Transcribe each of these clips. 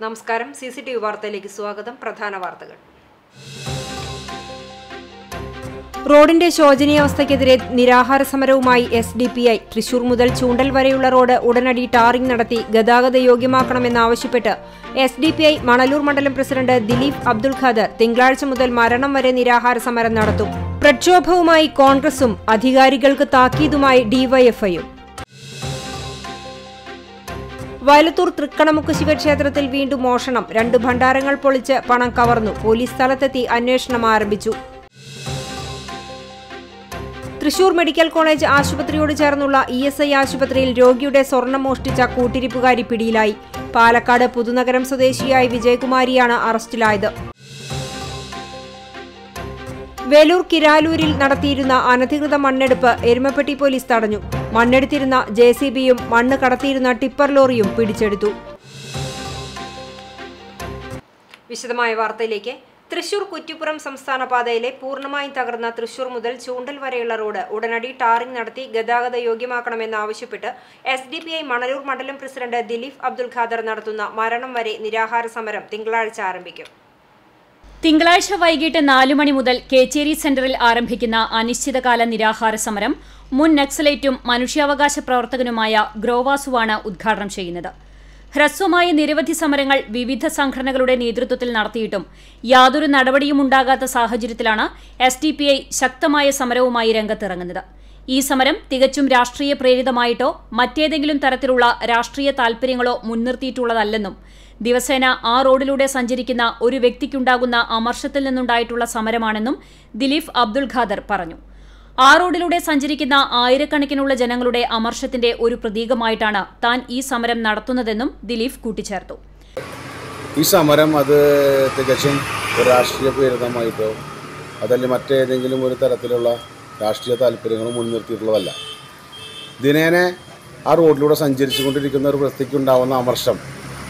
നമസ്കാരം C C T V വാർത്തയിലേക്ക് സ്വാഗതം പ്രധാന വാർത്തകൾ റോഡിന്റെ ശോചനീയാവസ്ഥയ്ക്കെതിരെ നിരാഹാര സമരവുമായി S D P I Thrissur മുതൽ ചൂണ്ടൽ വരെയുള്ള റോഡ് ഉടനടി ടാറിംഗ് നടത്തി ഗതാഗത യോഗ്യമാക്കണമെന്നാവശ്യപ്പെട്ട് S D P I Manalur മണ്ഡലം പ്രസിഡന്റ് ദിലീപ് അബ്ദുൽ ഖാദർ തിങ്കളാഴ്ച മുതൽ മരണം വരെ നിരാഹാര സമരം നടത്തും പ്രക്ഷോഭവുമായി കോൺഗ്രസും അധികാരികൾക്ക് താക്കീതുമായി ഡിവൈഎഫ്ഐയും വയലത്തൂർ തൃക്കണമുക്ക് ശിവക്ഷേത്രത്തിൽ വീണ്ടും മോഷണം രണ്ട് ഭണ്ഡാരങ്ങൾ പൊളിച്ച് പണം കവർന്നു പോലീസ് സ്ഥലത്തെത്തി അന്വേഷണം ആരംഭിച്ചു തൃശൂർ മെഡിക്കൽ കോളേജ് ആശുപത്രിയോട് ചേർന്നുള്ള ഇ എസ് ഐ ആശുപത്രിയിൽ രോഗിയുടെ സ്വർണം മോഷ്ടിച്ച കൂട്ടിരിപ്പുകാരി പിടിയിലായി പാലക്കാട് പുതുനഗരം സ്വദേശിയായ വിജയകുമാരിയാണ് അറസ്റ്റിലായത് വേലൂർ കിരാലൂരിൽ നടത്തിയിരുന്ന അനധികൃത മണ്ണെടുപ്പ് എരുമപ്പെട്ടി പോലീസ് തടഞ്ഞു മണ്ണെടുത്തിരുന്ന ജെ സി ബിയും മണ്ണ് കടത്തിയിരുന്ന ടിപ്പർ ലോറിയും പിടിച്ചെടുത്തു വിശദമായ വാർത്തയിലേക്ക് തൃശൂർ കുറ്റിപ്പുറം സംസ്ഥാന പാതയിലെ പൂർണ്ണമായും തകർന്ന തൃശൂർ മുതൽ ചൂണ്ടൽ വരെയുള്ള റോഡ് ഉടനടി ടാറിംഗ് നടത്തി ഗതാഗത യോഗ്യമാക്കണമെന്നാവശ്യപ്പെട്ട് S D P I Manalur മണ്ഡലം പ്രസിഡന്റ് ദിലീപ് അബ്ദുൽ ഖാദർ നടത്തുന്ന മരണം വരെ നിരാഹാര സമരം തിങ്കളാഴ്ച ആരംഭിക്കും തിങ്കളാഴ്ച വൈകിട്ട് നാലു മണി മുതൽ കേച്ചേരി സെന്ററിൽ ആരംഭിക്കുന്ന അനിശ്ചിതകാല നിരാഹാര സമരം മുൻ നക്സലേറ്റും മനുഷ്യാവകാശ പ്രവർത്തകനുമായ ഗ്രോവാസുവാണ് ഉദ്ഘാടനം ചെയ്യുന്നത് ഹ്രസ്വമായ നിരവധി സമരങ്ങൾ വിവിധ സംഘടനകളുടെ നേതൃത്വത്തിൽ നടത്തിയിട്ടും യാതൊരു നടപടിയും ഉണ്ടാകാത്ത സാഹചര്യത്തിലാണ് എസ് ഡി പി ഐ ശക്തമായ സമരവുമായി രംഗത്തിറങ്ങുന്നത് ഈ സമരം തികച്ചും രാഷ്ട്രീയ പ്രേരിതമായിട്ടോ മറ്റേതെങ്കിലും തരത്തിലുള്ള രാഷ്ട്രീയ താൽപര്യങ്ങളോ മുൻനിർത്തിയിട്ടുള്ളതല്ലെന്നും ദിവസേന ആ റോഡിലൂടെ സഞ്ചരിക്കുന്ന ഒരു വ്യക്തിക്കുണ്ടാകുന്ന അമർഷത്തിൽ നിന്നുണ്ടായിട്ടുള്ള സമരമാണെന്നും ദിലീപ് അബ്ദുൽ ഖാദർ പറഞ്ഞു ആ റോഡിലൂടെ സഞ്ചരിക്കുന്ന ആയിരക്കണക്കിനുള്ള ജനങ്ങളുടെ അമർഷത്തിന്റെ ഒരു പ്രതീകമായിട്ടാണ് താൻ ഈ സമരം നടത്തുന്നതെന്നും ദിലീപ് കൂട്ടിച്ചേർത്തു ഈ സമരം അത് തികച്ചും ഒരു രാഷ്ട്രീയ പ്രേരിതമായിട്ടോ അതല്ല മറ്റേതെങ്കിലും ഒരു തരത്തിലുള്ള രാഷ്ട്രീയ താല്പര്യങ്ങളും മുൻനിർത്തിയിട്ടുള്ളതല്ല ദിനേന ആ റോഡിലൂടെ സഞ്ചരിച്ചു കൊണ്ടിരിക്കുന്ന ഒരു വ്യക്തിക്കുണ്ടാവുന്ന അമർഷം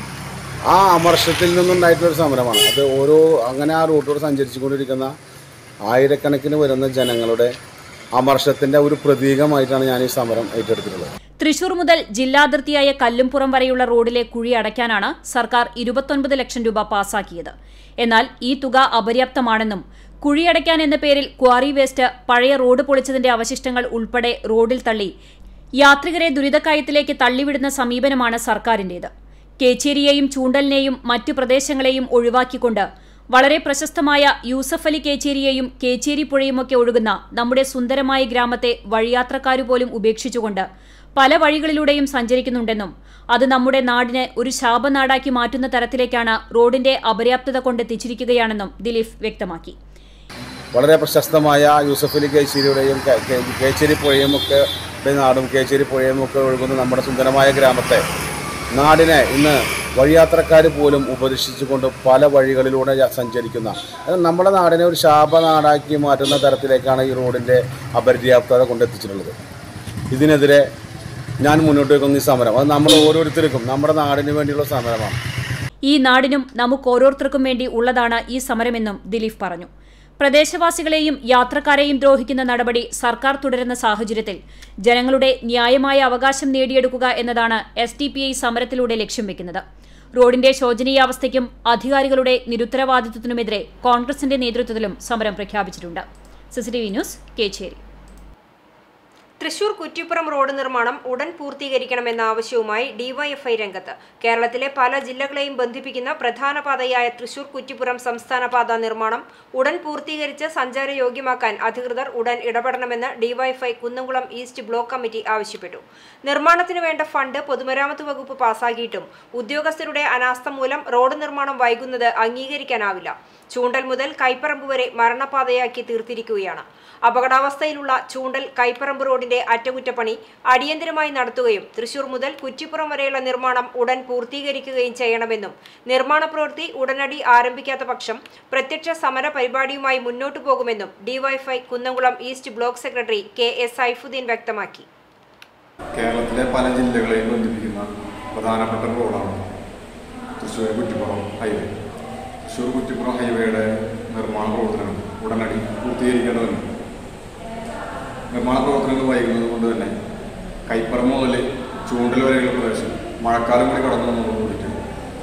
ആ അമർഷത്തിൽ നിന്നുണ്ടായിട്ടുള്ള ഒരു സമരമാണ് അത് ഓരോ അങ്ങനെ ആ റോഡിലൂടെ സഞ്ചരിച്ചു കൊണ്ടിരിക്കുന്ന ആയിരക്കണക്കിന് വരുന്ന ജനങ്ങളുടെ അമർഷത്തിൻ്റെ ഒരു പ്രതീകമായിട്ടാണ് ഞാൻ ഈ സമരം ഏറ്റെടുത്തിട്ടുള്ളത് തൃശൂർ മുതൽ ജില്ലാതിർത്തിയായ കല്ലുംപുറം വരെയുള്ള റോഡിലെ കുഴി അടയ്ക്കാനാണ് സർക്കാർ ഇരുപത്തൊൻപത് ലക്ഷം രൂപ പാസാക്കിയത് എന്നാൽ ഈ തുക അപര്യാപ്തമാണെന്നും കുഴിയടയ്ക്കാൻ എന്ന പേരിൽ ക്വാറി വേസ്റ്റ് പഴയ റോഡ് പൊളിച്ചതിന്റെ അവശിഷ്ടങ്ങൾ ഉൾപ്പെടെ റോഡിൽ തള്ളി യാത്രികരെ ദുരിതക്കയത്തിലേക്ക് തള്ളിവിടുന്ന സമീപനമാണ് സർക്കാരിന്റേത് കേച്ചേരിയെയും ചൂണ്ടലിനെയും മറ്റു പ്രദേശങ്ങളെയും ഒഴിവാക്കിക്കൊണ്ട് വളരെ പ്രശസ്തമായ യൂസഫ് അലി കേച്ചേരിയെയും കേച്ചേരി പുഴയുമൊക്കെ ഒഴുകുന്ന നമ്മുടെ സുന്ദരമായ ഗ്രാമത്തെ വഴിയാത്രക്കാരു പോലും ഉപേക്ഷിച്ചുകൊണ്ട് പല വഴികളിലൂടെയും സഞ്ചരിക്കുന്നുണ്ടെന്നും അത് നമ്മുടെ നാടിനെ ഒരു ശാപനാടാക്കി മാറ്റുന്ന തരത്തിലേക്കാണ് റോഡിന്റെ അപര്യാപ്തത കൊണ്ടെത്തിച്ചിരിക്കുകയാണെന്നും ദിലീപ് വ്യക്തമാക്കി വളരെ പ്രശസ്തമായ യൂസഫ് അലി കേച്ചേരിയുടെയും കേ- കേ- കേച്ചേരി പുഴയും ഒക്കെ ടെ നാടും കേച്ചേരി പുഴയും ഒക്കെ ഒഴുകുന്ന നമ്മുടെ സുന്ദരമായ ഗ്രാമത്തെ നാടിനെ ഇന്ന് വഴിയാത്രക്കാർ പോലും ഉപദേശിച്ചുകൊണ്ട് പല വഴികളിലൂടെ യ- സഞ്ചരിക്കുന്ന അത് നമ്മുടെ നാടിനെ ഒരു ശാപനാടാക്കി മാറ്റുന്ന തരത്തിലേക്കാണ് ഈ റോഡിൻ്റെ അപര്യാപ്തത കൊണ്ടെത്തിച്ചിട്ടുള്ളത് ഇതിനെതിരെ ഞാൻ മുന്നോട്ട് വെക്കുന്ന ഈ സമരം അത് നമ്മൾ ഓരോരുത്തർക്കും നമ്മുടെ നാടിന് വേണ്ടിയുള്ള സമരമാണ് ഈ നാടിനും നമുക്ക് ഓരോരുത്തർക്കും വേണ്ടി ഉള്ളതാണ് ഈ സമരമെന്നും ദിലീപ് പറഞ്ഞു പ്രദേശവാസികളെയും യാത്രക്കാരെയും ദ്രോഹിക്കുന്ന നടപടി സർക്കാർ തുടരുന്ന സാഹചര്യത്തിൽ ജനങ്ങളുടെ ന്യായമായ അവകാശം നേടിയെടുക്കുക എന്നതാണ് എസ് ഡി പി ഐ സമരത്തിലൂടെ ലക്ഷ്യം വെക്കുന്നത് റോഡിന്റെ ശോചനീയാവസ്ഥയ്ക്കും അധികാരികളുടെ നിരുത്തരവാദിത്വത്തിനുമെതിരെ കോൺഗ്രസിന്റെ നേതൃത്വത്തിലും സമരം പ്രഖ്യാപിച്ചിട്ടുണ്ട് CCTV news Kechery Thrissur Kuttipuram road നിർമ്മാണം ഉടൻ പൂർത്തീകരിക്കണമെന്ന ആവശ്യവുമായി ഡിവൈഎഫ്ഐ രംഗത്ത് കേരളത്തിലെ പല ജില്ലകളെയും ബന്ധിപ്പിക്കുന്ന പ്രധാന പാതയായ തൃശൂർ കുറ്റിപ്പുറം സംസ്ഥാന പാത നിർമ്മാണം ഉടൻ പൂർത്തീകരിച്ച് സഞ്ചാരയോഗ്യമാക്കാൻ അധികൃതർ ഉടൻ ഇടപെടണമെന്ന് DYFI Kunnamkulam east block committee ആവശ്യപ്പെട്ടു നിർമ്മാണത്തിന് വേണ്ട ഫണ്ട് പൊതുമരാമത്ത് വകുപ്പ് പാസാക്കിയിട്ടും ഉദ്യോഗസ്ഥരുടെ അനാസ്ഥ മൂലം റോഡ് നിർമ്മാണം വൈകുന്നത് അംഗീകരിക്കാനാവില്ല ചൂണ്ടൽ മുതൽ കൈപ്പറമ്പ് വരെ മരണപാതയാക്കി തീർത്തിരിക്കുകയാണ് അപകടാവസ്ഥയിലുള്ള ചൂണ്ടൽ കൈപ്പറമ്പ് റോഡിന്റെ അറ്റകുറ്റപ്പണി അടിയന്തരമായി നടത്തുകയും തൃശൂർ മുതൽ കുറ്റിപ്പുറം വരെയുള്ള നിർമ്മാണം ഉടൻ പൂർത്തീകരിക്കുകയും ചെയ്യണമെന്നും നിർമ്മാണ പ്രവൃത്തി ഉടനടി ആരംഭിക്കാത്ത പക്ഷം പ്രത്യക്ഷ സമര പരിപാടിയുമായി മുന്നോട്ടു പോകുമെന്നും DYFI Kunnamkulam east block secretary K S Saifuddeen വ്യക്തമാക്കി കേരളത്തിലെ പല ജില്ലകളെയും ബന്ധിപ്പിക്കുന്ന പ്രധാനപ്പെട്ട റോഡാണ് തൃശ്ശൂർ കുറ്റിപ്പുറം ഹൈവേ തൃശ്ശൂർ കുറ്റിപ്പുറം ഹൈവേയുടെ നിർമ്മാണ പ്രവർത്തനങ്ങൾ ഉടനടി പൂർത്തീകരിക്കേണ്ടതുണ്ട് നിർമ്മാണ പ്രവർത്തനങ്ങൾ വൈകുന്നത് കൊണ്ട് തന്നെ കൈപ്പറം മുതൽ ചൂണ്ടൽ വരെയുള്ള പ്രദേശം മഴക്കാലം കൂടി കടന്നു വന്നതോടുകൂടിയിട്ട്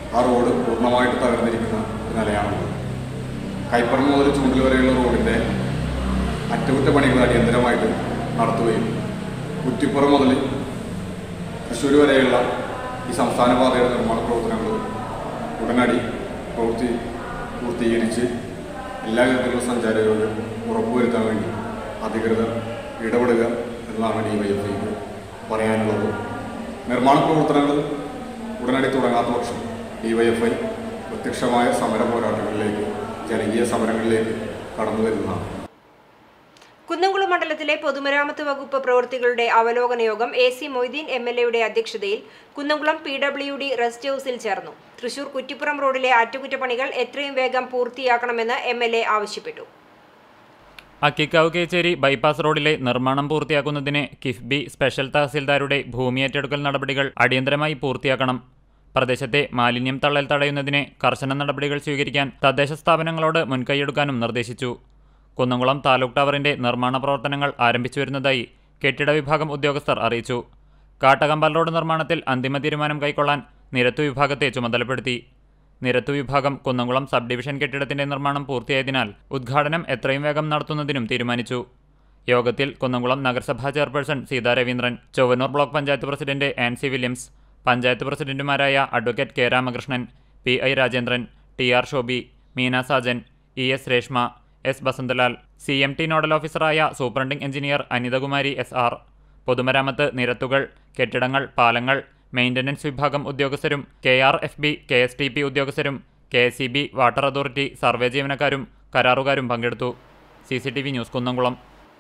ആ റോഡ് പൂർണ്ണമായിട്ട് തകർന്നിരിക്കുന്ന ഒരു നിലയാണുള്ളത് കൈപ്പറമ്പ് മുതൽ ചൂണ്ടിൽ വരെയുള്ള റോഡിൻ്റെ അറ്റകുറ്റപ്പണികൾ അടിയന്തരമായിട്ട് നടത്തുകയും കുറ്റിപ്പുറം മുതൽ തൃശ്ശൂർ വരെയുള്ള ഈ സംസ്ഥാന പാതയുടെ നിർമ്മാണ പ്രവർത്തനങ്ങൾ ഉടനടി പ്രവൃത്തി പൂർത്തീകരിച്ച് എല്ലാ വിധത്തിലുള്ള സഞ്ചാരികളും ഉറപ്പുവരുത്താൻ വേണ്ടി അധികൃതർ ഇടപെടുക എന്നതാണ് ഡി വൈ എഫ് ഐക്ക് പറയാനുള്ളത് നിർമ്മാണ പ്രവർത്തനങ്ങൾ ഉടനടി തുടങ്ങാത്ത പക്ഷം ഡി വൈ എഫ് ഐ പ്രത്യക്ഷമായ സമര പോരാട്ടങ്ങളിലേക്ക് ജനകീയ സമരങ്ങളിലേക്ക് കടന്നു വരുന്നതാണ് കുന്നംകുളം മണ്ഡലത്തിലെ പൊതുമരാമത്ത് വകുപ്പ് പ്രവൃത്തികളുടെ അവലോകന യോഗം A C Moideen M L എയുടെ അധ്യക്ഷതയിൽ Kunnamkulam P W D rest ഹൌസിൽ ചേർന്നു തൃശൂർ കുറ്റിപ്പുറം റോഡിലെ അറ്റകുറ്റപ്പണികൾ എത്രയും വേഗം പൂർത്തിയാക്കണമെന്ന് എം എൽ എ ആവശ്യപ്പെട്ടു അക്കിക്കാവ് കേച്ചേരി ബൈപ്പാസ് റോഡിലെ നിർമ്മാണം പൂർത്തിയാക്കുന്നതിന് കിഫ്ബി സ്പെഷ്യൽ തഹസിൽദാരുടെ ഭൂമി ഏറ്റെടുക്കൽ നടപടികൾ അടിയന്തരമായി പൂർത്തിയാക്കണം പ്രദേശത്തെ മാലിന്യം തള്ളൽ തടയുന്നതിന് കർശന നടപടികൾ സ്വീകരിക്കാൻ തദ്ദേശ സ്ഥാപനങ്ങളോട് മുൻകൈയെടുക്കാനും നിർദ്ദേശിച്ചു കുന്നംകുളം താലൂക്ക് ടവറിന്റെ നിർമ്മാണ പ്രവർത്തനങ്ങൾ ആരംഭിച്ചു വരുന്നതായി കെട്ടിട വിഭാഗം ഉദ്യോഗസ്ഥർ അറിയിച്ചു കാട്ടകമ്പൽ റോഡ് നിർമ്മാണത്തിൽ അന്തിമ തീരുമാനം കൈക്കൊള്ളാൻ നിരത്തു വിഭാഗത്തെ ചുമതലപ്പെടുത്തി നിരത്തു വിഭാഗം കുന്നംകുളം സബ് ഡിവിഷൻ കെട്ടിടത്തിന്റെ നിർമ്മാണം പൂർത്തിയായതിനാൽ ഉദ്ഘാടനം എത്രയും വേഗം നടത്തുന്നതിനും തീരുമാനിച്ചു യോഗത്തിൽ കുന്നംകുളം നഗരസഭാ chairperson Seetha Raveendran Chowwannur block panchayat president Ancy Williams panchayat പ്രസിഡന്റുമാരായ advocate K Ramakrishnan P I Rajendran T R Shobhi Meena Sajan E S Reshma S Basanthalal C M T nodal ഓഫീസറായ superintending engineer Anithakumari S R പൊതുമരാമത്ത് നിരത്തുകൾ കെട്ടിടങ്ങൾ പാലങ്ങൾ മെയിൻ്റനൻസ് വിഭാഗം ഉദ്യോഗസ്ഥരും K R F B K S T P ഉദ്യോഗസ്ഥരും K S E B water authority survey ജീവനക്കാരും കരാറുകാരും പങ്കെടുത്തു C C T V news Kunnamkulam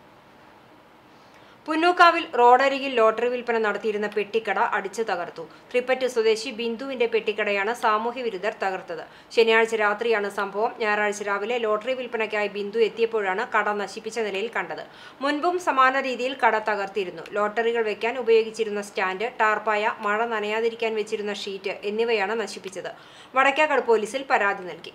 പുന്നൂക്കാവിൽ റോഡരികിൽ ലോട്ടറി വിൽപ്പന നടത്തിയിരുന്ന പെട്ടിക്കട അടിച്ചു തകർത്തു ട്രിപ്പറ്റ് സ്വദേശി ബിന്ദുവിന്റെ പെട്ടിക്കടയാണ് സാമൂഹ്യ വിരുദ്ധർ തകർത്തത് ശനിയാഴ്ച രാത്രിയാണ് സംഭവം ഞായറാഴ്ച രാവിലെ ലോട്ടറി വിൽപ്പനയ്ക്കായി ബിന്ദു എത്തിയപ്പോഴാണ് കട നശിപ്പിച്ച നിലയിൽ കണ്ടത് മുൻപും സമാന രീതിയിൽ കട തകർത്തിരുന്നു ലോട്ടറികൾ വെക്കാൻ ഉപയോഗിച്ചിരുന്ന സ്റ്റാൻഡ് ടാർപ്പായ മഴ നനയാതിരിക്കാൻ വെച്ചിരുന്ന ഷീറ്റ് എന്നിവയാണ് നശിപ്പിച്ചത് വടക്കേക്കട് പോലീസിൽ പരാതി നൽകി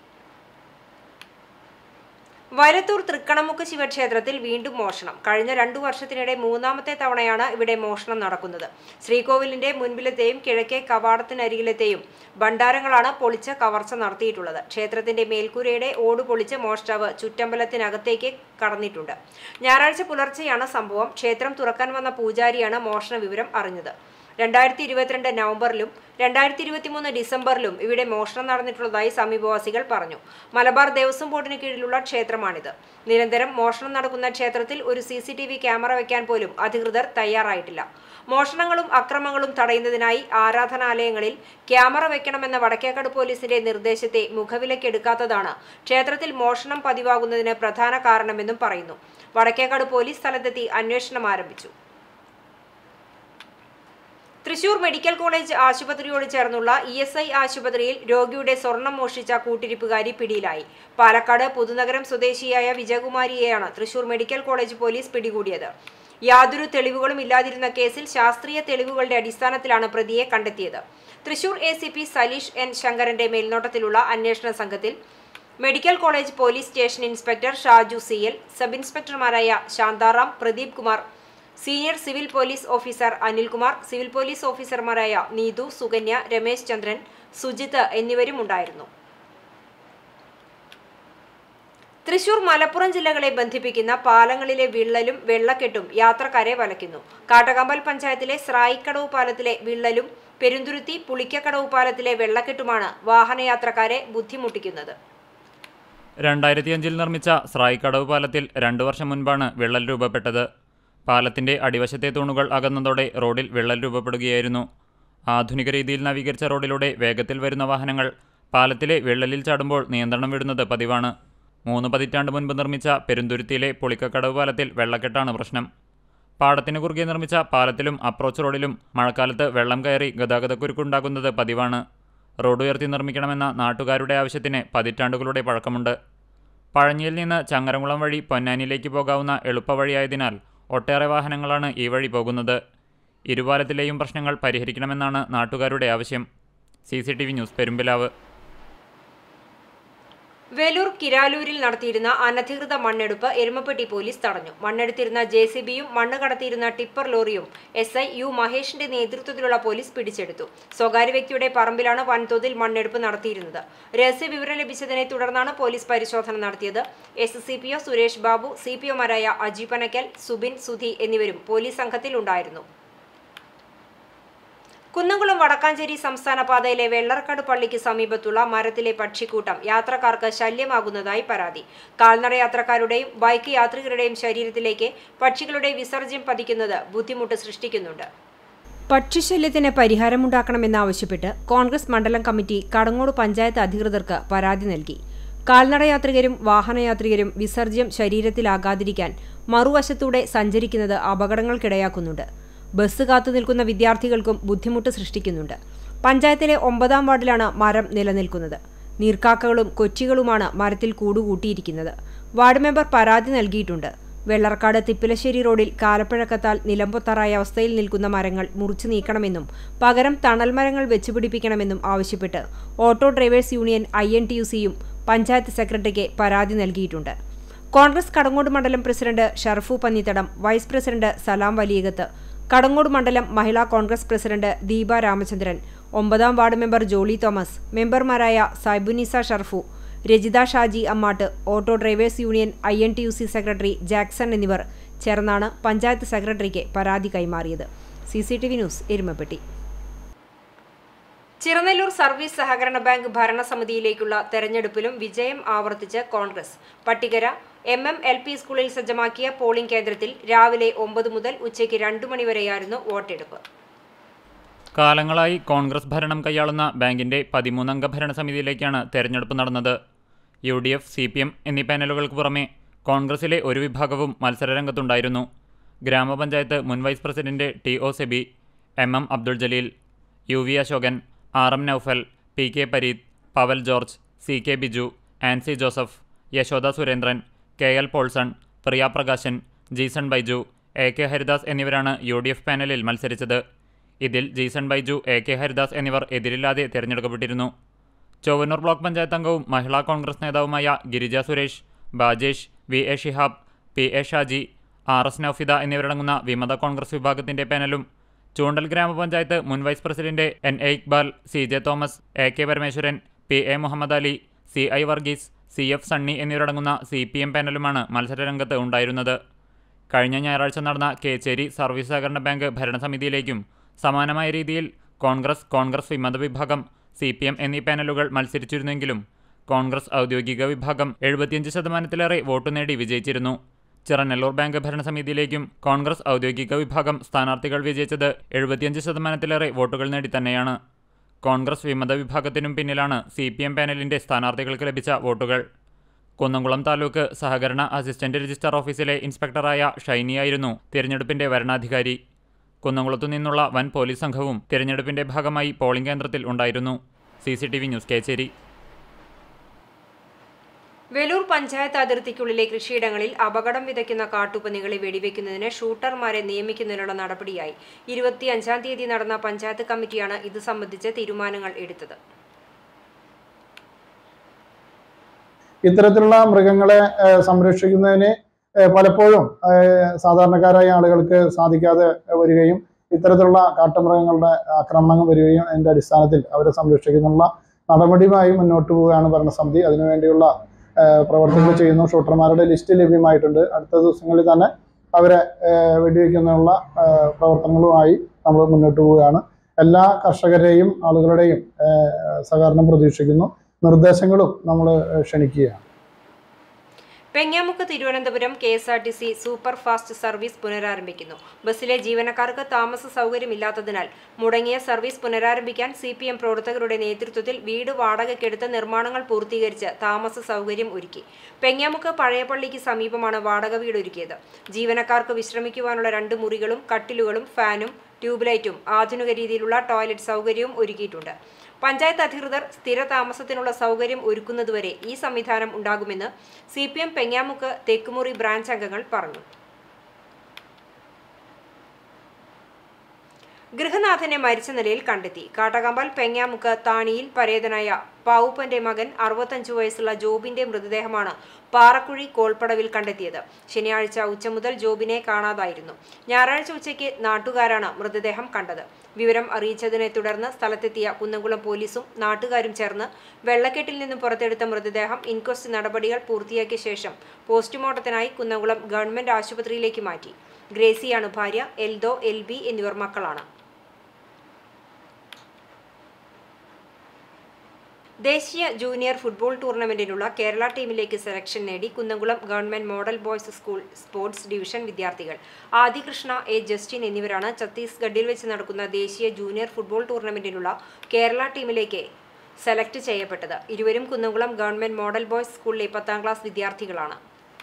വയലത്തൂർ തൃക്കണമുക്ക് ശിവക്ഷേത്രത്തിൽ വീണ്ടും മോഷണം കഴിഞ്ഞ രണ്ടു വർഷത്തിനിടെ മൂന്നാമത്തെ തവണയാണ് ഇവിടെ മോഷണം നടക്കുന്നത് ശ്രീകോവിലിന്റെ മുൻപിലത്തെയും കിഴക്കേ കവാടത്തിനരികിലത്തെയും ഭണ്ഡാരങ്ങളാണ് പൊളിച്ച് കവർച്ച നടത്തിയിട്ടുള്ളത് ക്ഷേത്രത്തിന്റെ മേൽക്കൂരയുടെ ഓട് പൊളിച്ച് മോഷ്ടാവ് ചുറ്റമ്പലത്തിനകത്തേക്ക് കടന്നിട്ടുണ്ട് ഞായറാഴ്ച പുലർച്ചെയാണ് സംഭവം ക്ഷേത്രം തുറക്കാൻ വന്ന പൂജാരിയാണ് മോഷണ വിവരം അറിഞ്ഞത് രണ്ടായിരത്തി ഇരുപത്തിരണ്ട് നവംബറിലും രണ്ടായിരത്തി ഇരുപത്തിമൂന്ന് ഡിസംബറിലും ഇവിടെ മോഷണം നടന്നിട്ടുള്ളതായി സമീപവാസികൾ പറഞ്ഞു മലബാർ ദേവസ്വം ബോർഡിന് കീഴിലുള്ള ക്ഷേത്രമാണിത് നിരന്തരം മോഷണം നടക്കുന്ന ക്ഷേത്രത്തിൽ ഒരു C C T V camera വയ്ക്കാൻ പോലും അധികൃതർ തയ്യാറായിട്ടില്ല മോഷണങ്ങളും അക്രമങ്ങളും തടയുന്നതിനായി ആരാധനാലയങ്ങളിൽ ക്യാമറ വെക്കണമെന്ന വടക്കേക്കാട് പോലീസിന്റെ നിർദ്ദേശത്തെ മുഖവിലക്കെടുക്കാത്തതാണ് ക്ഷേത്രത്തിൽ മോഷണം പതിവാകുന്നതിന് പ്രധാന കാരണമെന്നും പറയുന്നു വടക്കേക്കാട് പോലീസ് സ്ഥലത്തെത്തി അന്വേഷണം ആരംഭിച്ചു തൃശൂർ മെഡിക്കൽ കോളേജ് ആശുപത്രിയോട് ചേർന്നുള്ള ഇ എസ് ഐ ആശുപത്രിയിൽ രോഗിയുടെ സ്വർണം മോഷ്ടിച്ച കൂട്ടിരിപ്പുകാരി പിടിയിലായി പാലക്കാട് പുതുനഗരം സ്വദേശിയായ വിജയകുമാരിയെയാണ് തൃശൂർ മെഡിക്കൽ കോളേജ് പോലീസ് പിടികൂടിയത് യാതൊരു തെളിവുകളും ഇല്ലാതിരുന്ന കേസിൽ ശാസ്ത്രീയ തെളിവുകളുടെ അടിസ്ഥാനത്തിലാണ് പ്രതിയെ കണ്ടെത്തിയത് Thrissur A C P Saleesh N ശങ്കരന്റെ മേൽനോട്ടത്തിലുള്ള അന്വേഷണ സംഘത്തിൽ medical college police station inspector Shaju C L sub ഇൻസ്പെക്ടർമാരായ Shantharam Pradeep Kumar senior civil police officer Anilkumar civil police ഓഫീസർമാരായ നീതു സുകന്യ രമേശ് ചന്ദ്രൻ സുജിത്ത് എന്നിവരും ഉണ്ടായിരുന്നു തൃശൂർ മലപ്പുറം ജില്ലകളെ ബന്ധിപ്പിക്കുന്ന പാലങ്ങളിലെ വിള്ളലും വെള്ളക്കെട്ടും യാത്രക്കാരെ വലയ്ക്കുന്നു കാട്ടകമ്പൽ പഞ്ചായത്തിലെ സ്രായിക്കടവ് പാലത്തിലെ വിള്ളലും പെരുന്തുരുത്തി പുളിക്കക്കടവ് പാലത്തിലെ വെള്ളക്കെട്ടുമാണ് വാഹനയാത്രക്കാരെ ബുദ്ധിമുട്ടിക്കുന്നത് രണ്ടായിരത്തിയഞ്ചിൽ നിർമ്മിച്ച സ്രായിക്കടവ് പാലത്തിൽ രണ്ടു വർഷം മുൻപാണ് വിള്ളൽ രൂപപ്പെട്ടത് പാലത്തിന്റെ അടിവശത്തെ തൂണുകൾ അകന്നതോടെ റോഡിൽ വിള്ളൽ രൂപപ്പെടുകയായിരുന്നു ആധുനിക രീതിയിൽ നവീകരിച്ച റോഡിലൂടെ വേഗത്തിൽ വരുന്ന വാഹനങ്ങൾ പാലത്തിലെ വിള്ളലിൽ ചാടുമ്പോൾ നിയന്ത്രണം വിടുന്നത് പതിവാണ് മൂന്ന് പതിറ്റാണ്ട് മുൻപ് നിർമ്മിച്ച പെരുന്തുരുത്തിയിലെ പുളിക്കക്കടവ് പാലത്തിൽ വെള്ളക്കെട്ടാണ് പ്രശ്നം പാടത്തിന് കുറുകെ നിർമ്മിച്ച പാലത്തിലും അപ്രോച്ച് റോഡിലും മഴക്കാലത്ത് വെള്ളം കയറി ഗതാഗതക്കുരുക്കുണ്ടാകുന്നത് പതിവാണ് റോഡ് ഉയർത്തി നിർമ്മിക്കണമെന്ന നാട്ടുകാരുടെ ആവശ്യത്തിന് പതിറ്റാണ്ടുകളുടെ പഴക്കമുണ്ട് പഴഞ്ഞിയിൽ നിന്ന് ചങ്ങരംകുളം വഴി പൊന്നാനിയിലേക്ക് പോകാവുന്ന എളുപ്പവഴിയായതിനാൽ ഒട്ടേറെ വാഹനങ്ങളാണ് ഈ വഴി പോകുന്നത് ഇരുപാലത്തിലെയും പ്രശ്നങ്ങൾ പരിഹരിക്കണമെന്നാണ് നാട്ടുകാരുടെ ആവശ്യം C C T V news Perumpilavu Velur കിരാലൂരിൽ നടത്തിയിരുന്ന അനധികൃത മണ്ണെടുപ്പ് എരുമപ്പെട്ടി പോലീസ് തടഞ്ഞു മണ്ണെടുത്തിരുന്ന ജെ സി ബിയും മണ്ണ് കടത്തിയിരുന്ന ടിപ്പർ ലോറിയും എസ് ഐ യു മഹേഷിന്റെ നേതൃത്വത്തിലുള്ള പോലീസ് പിടിച്ചെടുത്തു സ്വകാര്യ വ്യക്തിയുടെ പറമ്പിലാണ് വൻതോതിൽ മണ്ണെടുപ്പ് നടത്തിയിരുന്നത് രഹസ്യ വിവരം ലഭിച്ചതിനെ തുടർന്നാണ് പോലീസ് പരിശോധന നടത്തിയത് S C P O Suresh Babu C P ഒമാരായ അജി പനക്കൽ സുബിൻ സുധി എന്നിവരും പോലീസ് സംഘത്തിലുണ്ടായിരുന്നു കുന്നംകുളം വടക്കാഞ്ചേരി സംസ്ഥാന പാതയിലെ വെള്ളർക്കാട് പള്ളിക്ക് സമീപത്തുള്ള മരത്തിലെ പക്ഷിക്കൂട്ടം യാത്രക്കാർക്ക് ശല്യമാകുന്നതായി പരാതി കാൽനട യാത്രക്കാരുടെയും ബൈക്ക് യാത്രികരുടെയും ശരീരത്തിലേക്ക് പക്ഷികളുടെ വിസർജ്യം പതിക്കുന്നത് ബുദ്ധിമുട്ട് സൃഷ്ടിക്കുന്നുണ്ട് പക്ഷിശല്യത്തിന് പരിഹാരമുണ്ടാക്കണമെന്നാവശ്യപ്പെട്ട് കോൺഗ്രസ് മണ്ഡലം കമ്മിറ്റി കടങ്ങോട് പഞ്ചായത്ത് അധികൃതർക്ക് പരാതി നൽകി കാൽനടയാത്രികരും വാഹനയാത്രികരും വിസർജ്യം ശരീരത്തിലാകാതിരിക്കാൻ മറുവശത്തൂടെ സഞ്ചരിക്കുന്നത് അപകടങ്ങൾക്കിടയാക്കുന്നുണ്ട് ബസ് കാത്തു നിൽക്കുന്ന വിദ്യാർത്ഥികൾക്കും ബുദ്ധിമുട്ട് സൃഷ്ടിക്കുന്നുണ്ട് പഞ്ചായത്തിലെ ഒമ്പതാം വാർഡിലാണ് മരം നിലനിൽക്കുന്നത് നീർക്കാക്കകളും കൊച്ചികളുമാണ് മരത്തിൽ കൂടുകൂട്ടിയിരിക്കുന്നത് വാർഡ് മെമ്പർ പരാതി നൽകിയിട്ടുണ്ട് വെള്ളർക്കാട് തിപ്പിലശ്ശേരി റോഡിൽ കാലപ്പഴക്കത്താൽ നിലംപൊത്താറായ അവസ്ഥയിൽ നിൽക്കുന്ന മരങ്ങൾ മുറിച്ചു നീക്കണമെന്നും പകരം തണൽ മരങ്ങൾ വെച്ചുപിടിപ്പിക്കണമെന്നും ആവശ്യപ്പെട്ട് auto drivers union I N T U സിയും പഞ്ചായത്ത് സെക്രട്ടറിക്ക് പരാതി നൽകിയിട്ടുണ്ട് കോൺഗ്രസ് കടങ്ങോട് മണ്ഡലം president Sharfu Pannithadam vice president Salam Valiyakath Kadangode മണ്ഡലം മഹിളാ കോൺഗ്രസ് പ്രസിഡന്റ് ദീപ രാമചന്ദ്രൻ ഒമ്പതാം വാർഡ് മെമ്പർ ജോളി തോമസ് മെമ്പർമാരായ Saibunisa Sharfu Rajitha Shaji Ammatt auto drivers union I N T U C secretary Jackson എന്നിവർ ചേർന്നാണ് പഞ്ചായത്ത് സെക്രട്ടറിക്ക് പരാതി കൈമാറിയത് C C T V news Erumapetty Chiranellur service സഹകരണ ബാങ്ക് ഭരണസമിതിയിലേക്കുള്ള തെരഞ്ഞെടുപ്പിലും വിജയം ആവർത്തിച്ച് Congress Pattikara M M L P സ്കൂളിൽ സജ്ജമാക്കിയ പോളിംഗ് കേന്ദ്രത്തിൽ രാവിലെ ഒമ്പത് മുതൽ ഉച്ചയ്ക്ക് രണ്ടു മണിവരെയായിരുന്നു വോട്ടെടുപ്പ് കാലങ്ങളായി കോൺഗ്രസ് ഭരണം കൈയാളുന്ന ബാങ്കിന്റെ പതിമൂന്നംഗ ഭരണസമിതിയിലേക്കാണ് തെരഞ്ഞെടുപ്പ് നടന്നത് U D F C P M എന്നീ പാനലുകൾക്ക് പുറമെ കോൺഗ്രസിലെ ഒരു വിഭാഗവും മത്സരരംഗത്തുണ്ടായിരുന്നു ഗ്രാമപഞ്ചായത്ത് മുൻ vice president T O Sebi M M Abdul Jaleel U V Ashokan R M Noufal P K Pareeth Paval George C K Biju Ancy Joseph Yashoda Surendran K L Paulson Priya Prakashan Jeeson Baiju A K Haridas എന്നിവരാണ് യു ഡി എഫ് പാനലിൽ മത്സരിച്ചത് ഇതിൽ ജീസൺ ബൈജു എ കെ ഹരിദാസ് എന്നിവർ എതിരില്ലാതെ തിരഞ്ഞെടുക്കപ്പെട്ടിരുന്നു ചൊവ്വന്നൂർ ബ്ലോക്ക് പഞ്ചായത്ത് അംഗവും മഹിളാ കോൺഗ്രസ് നേതാവുമായ Girija Suresh Bajesh V A Shihab P A Shaji R S Noufida എന്നിവരടങ്ങുന്ന വിമത Congress വിഭാഗത്തിന്റെ പാനലും ചൂണ്ടൽ ഗ്രാമപഞ്ചായത്ത് മുൻ vice president N A Iqbal C J Thomas A K Parameswaran P A Muhammad Ali C I Varghese C F Sunny എന്നിവരടങ്ങുന്ന സി പി എം പാനലുമാണ് മത്സരരംഗത്ത് ഉണ്ടായിരുന്നത് കഴിഞ്ഞ ഞായറാഴ്ച നടന്ന കേച്ചേരി സർവീസ് സഹകരണ ബാങ്ക് ഭരണസമിതിയിലേക്കും സമാനമായ രീതിയിൽ കോൺഗ്രസ് കോൺഗ്രസ് വിമത വിഭാഗം സി പി എം എന്നീ പാനലുകൾ മത്സരിച്ചിരുന്നെങ്കിലും കോൺഗ്രസ് ഔദ്യോഗിക വിഭാഗം എഴുപത്തിയഞ്ച് ശതമാനത്തിലേറെ വോട്ട് നേടി വിജയിച്ചിരുന്നു ചിറനെല്ലൂർ ബാങ്ക് ഭരണസമിതിയിലേക്കും കോൺഗ്രസ് ഔദ്യോഗിക വിഭാഗം സ്ഥാനാർത്ഥികൾ വിജയിച്ചത് എഴുപത്തിയഞ്ച് ശതമാനത്തിലേറെ വോട്ടുകൾ നേടി തന്നെയാണ് കോൺഗ്രസ് വിമത വിഭാഗത്തിനും പിന്നിലാണ് സി പി എം പാനലിന്റെ സ്ഥാനാർത്ഥികൾക്ക് ലഭിച്ച വോട്ടുകൾ കുന്നംകുളം താലൂക്ക് സഹകരണ അസിസ്റ്റന്റ് രജിസ്ട്രാർ ഓഫീസിലെ ഇൻസ്പെക്ടറായ ഷൈനിയായിരുന്നു തിരഞ്ഞെടുപ്പിന്റെ വരണാധികാരി കുന്നംകുളത്തു നിന്നുള്ള വൻ പോലീസ് സംഘവും തിരഞ്ഞെടുപ്പിന്റെ ഭാഗമായി പോളിംഗ് കേന്ദ്രത്തിൽ ഉണ്ടായിരുന്നു C C T V news Kechery Velur panchayat അതിർത്തിക്കുള്ളിലെ കൃഷിയിടങ്ങളിൽ അപകടം വിതയ്ക്കുന്ന കാട്ടുപന്നികളെ വെടിവെക്കുന്നതിന് ഷൂട്ടർമാരെ നിയമിക്കുന്നതിനുള്ള നടപടിയായി ഇരുപത്തിയഞ്ചാം തീയതി നടന്ന പഞ്ചായത്ത് കമ്മിറ്റിയാണ് ഇത് സംബന്ധിച്ച് തീരുമാനങ്ങൾ എടുത്തത് ഇത്തരത്തിലുള്ള മൃഗങ്ങളെ ഏഹ്, സംരക്ഷിക്കുന്നതിന് ഏഹ്, പലപ്പോഴും ഏഹ്, സാധാരണക്കാരായ ആളുകൾക്ക് സാധിക്കാതെ വരികയും ഇത്തരത്തിലുള്ള കാട്ടുമൃഗങ്ങളുടെ ആക്രമണങ്ങൾ വരികയും അതിന്റെ അടിസ്ഥാനത്തിൽ അവരെ സംരക്ഷിക്കുന്നുള്ള നടപടിയുമായി മുന്നോട്ട് പോവുകയാണ് ഭരണസമിതി അതിനുവേണ്ടിയുള്ള ഏഹ്, പ്രവർത്തനങ്ങൾ ചെയ്യുന്നു ഷൂട്ടർമാരുടെ ലിസ്റ്റ് ലഭ്യമായിട്ടുണ്ട് അടുത്ത ദിവസങ്ങളിൽ തന്നെ അവരെ ഏഹ്, വെടിവെക്കുന്നതിനുള്ള ഏഹ്, പ്രവർത്തനങ്ങളുമായി നമ്മൾ മുന്നോട്ട് പോവുകയാണ് എല്ലാ കർഷകരെയും ആളുകളുടെയും ഏഹ്, സഹകരണം പ്രതീക്ഷിക്കുന്നു നിർദ്ദേശങ്ങളും നമ്മൾ ക്ഷണിക്കുകയാണ് Pengamukku Thiruvananthapuram K S R T C super fast service പുനരാരംഭിക്കുന്നു ബസ്സിലെ ജീവനക്കാർക്ക് താമസ സൗകര്യമില്ലാത്തതിനാൽ മുടങ്ങിയ സർവീസ് പുനരാരംഭിക്കാൻ സി പി എം പ്രവർത്തകരുടെ നേതൃത്വത്തിൽ വീട് വാടകയ്ക്കെടുത്ത് നിർമ്മാണങ്ങൾ പൂർത്തീകരിച്ച് താമസ സൗകര്യം ഒരുക്കി പെങ്ങാമുക്ക് പഴയപള്ളിക്ക് സമീപമാണ് വാടക വീട് ഒരുക്കിയത് ജീവനക്കാർക്ക് വിശ്രമിക്കുവാനുള്ള രണ്ട് മുറികളും കട്ടിലുകളും ഫാനും ട്യൂബ് ലൈറ്റും ആധുനിക രീതിയിലുള്ള ടോയ്ലറ്റ് സൗകര്യവും ഒരുക്കിയിട്ടുണ്ട് പഞ്ചായത്ത് അധികൃതർ സ്ഥിര താമസത്തിനുള്ള സൗകര്യം ഒരുക്കുന്നതുവരെ ഈ സംവിധാനം ഉണ്ടാകുമെന്ന് C P M Pengamukku Thekkumuri branch അംഗങ്ങൾ പറഞ്ഞു ഗൃഹനാഥനെ മരിച്ച നിലയിൽ കണ്ടെത്തി കാട്ടകമ്പാൽ പെങ്ങാമുക്ക് താണിയിൽ പരേതനായ പാവുപ്പന്റെ മകൻ അറുപത്തഞ്ചു വയസ്സുള്ള ജോബിന്റെ മൃതദേഹമാണ് പാറക്കുഴി കോൾപ്പടവിൽ കണ്ടെത്തിയത് ശനിയാഴ്ച ഉച്ച മുതൽ ജോബിനെ കാണാതായിരുന്നു ഞായറാഴ്ച ഉച്ചയ്ക്ക് നാട്ടുകാരാണ് മൃതദേഹം കണ്ടത് വിവരം അറിയിച്ചതിനെ തുടർന്ന് സ്ഥലത്തെത്തിയ കുന്നംകുളം പോലീസും നാട്ടുകാരും ചേർന്ന് വെള്ളക്കെട്ടിൽ നിന്നും പുറത്തെടുത്ത മൃതദേഹം ഇൻക്വസ്റ്റ് നടപടികൾ പൂർത്തിയാക്കിയ ശേഷം പോസ്റ്റ്മോർട്ടത്തിനായി കുന്നംകുളം ഗവൺമെന്റ് ആശുപത്രിയിലേക്ക് മാറ്റി ഗ്രേസിയാണ് ഭാര്യ എൽദോ എൽ ബി എന്നിവർ മക്കളാണ് ദേശീയ ജൂനിയർ ഫുട്ബോൾ ടൂർണമെന്റിനുള്ള കേരള ടീമിലേക്ക് സെലക്ഷൻ നേടി Kunnamkulam government model boys school sports division വിദ്യാർത്ഥികൾ ആദികൃഷ്ണ എ ജസ്റ്റിൻ എന്നിവരാണ് ഛത്തീസ്ഗഡിൽ വെച്ച് നടക്കുന്ന ദേശീയ ജൂനിയർ ഫുട്ബോൾ ടൂർണമെന്റിനുള്ള കേരള ടീമിലേക്ക് സെലക്ട് ചെയ്യപ്പെട്ടത് ഇരുവരും കുന്നംകുളം ഗവൺമെന്റ് മോഡൽ ബോയ്സ് സ്കൂളിലെ പത്താം ക്ലാസ് വിദ്യാർത്ഥികളാണ്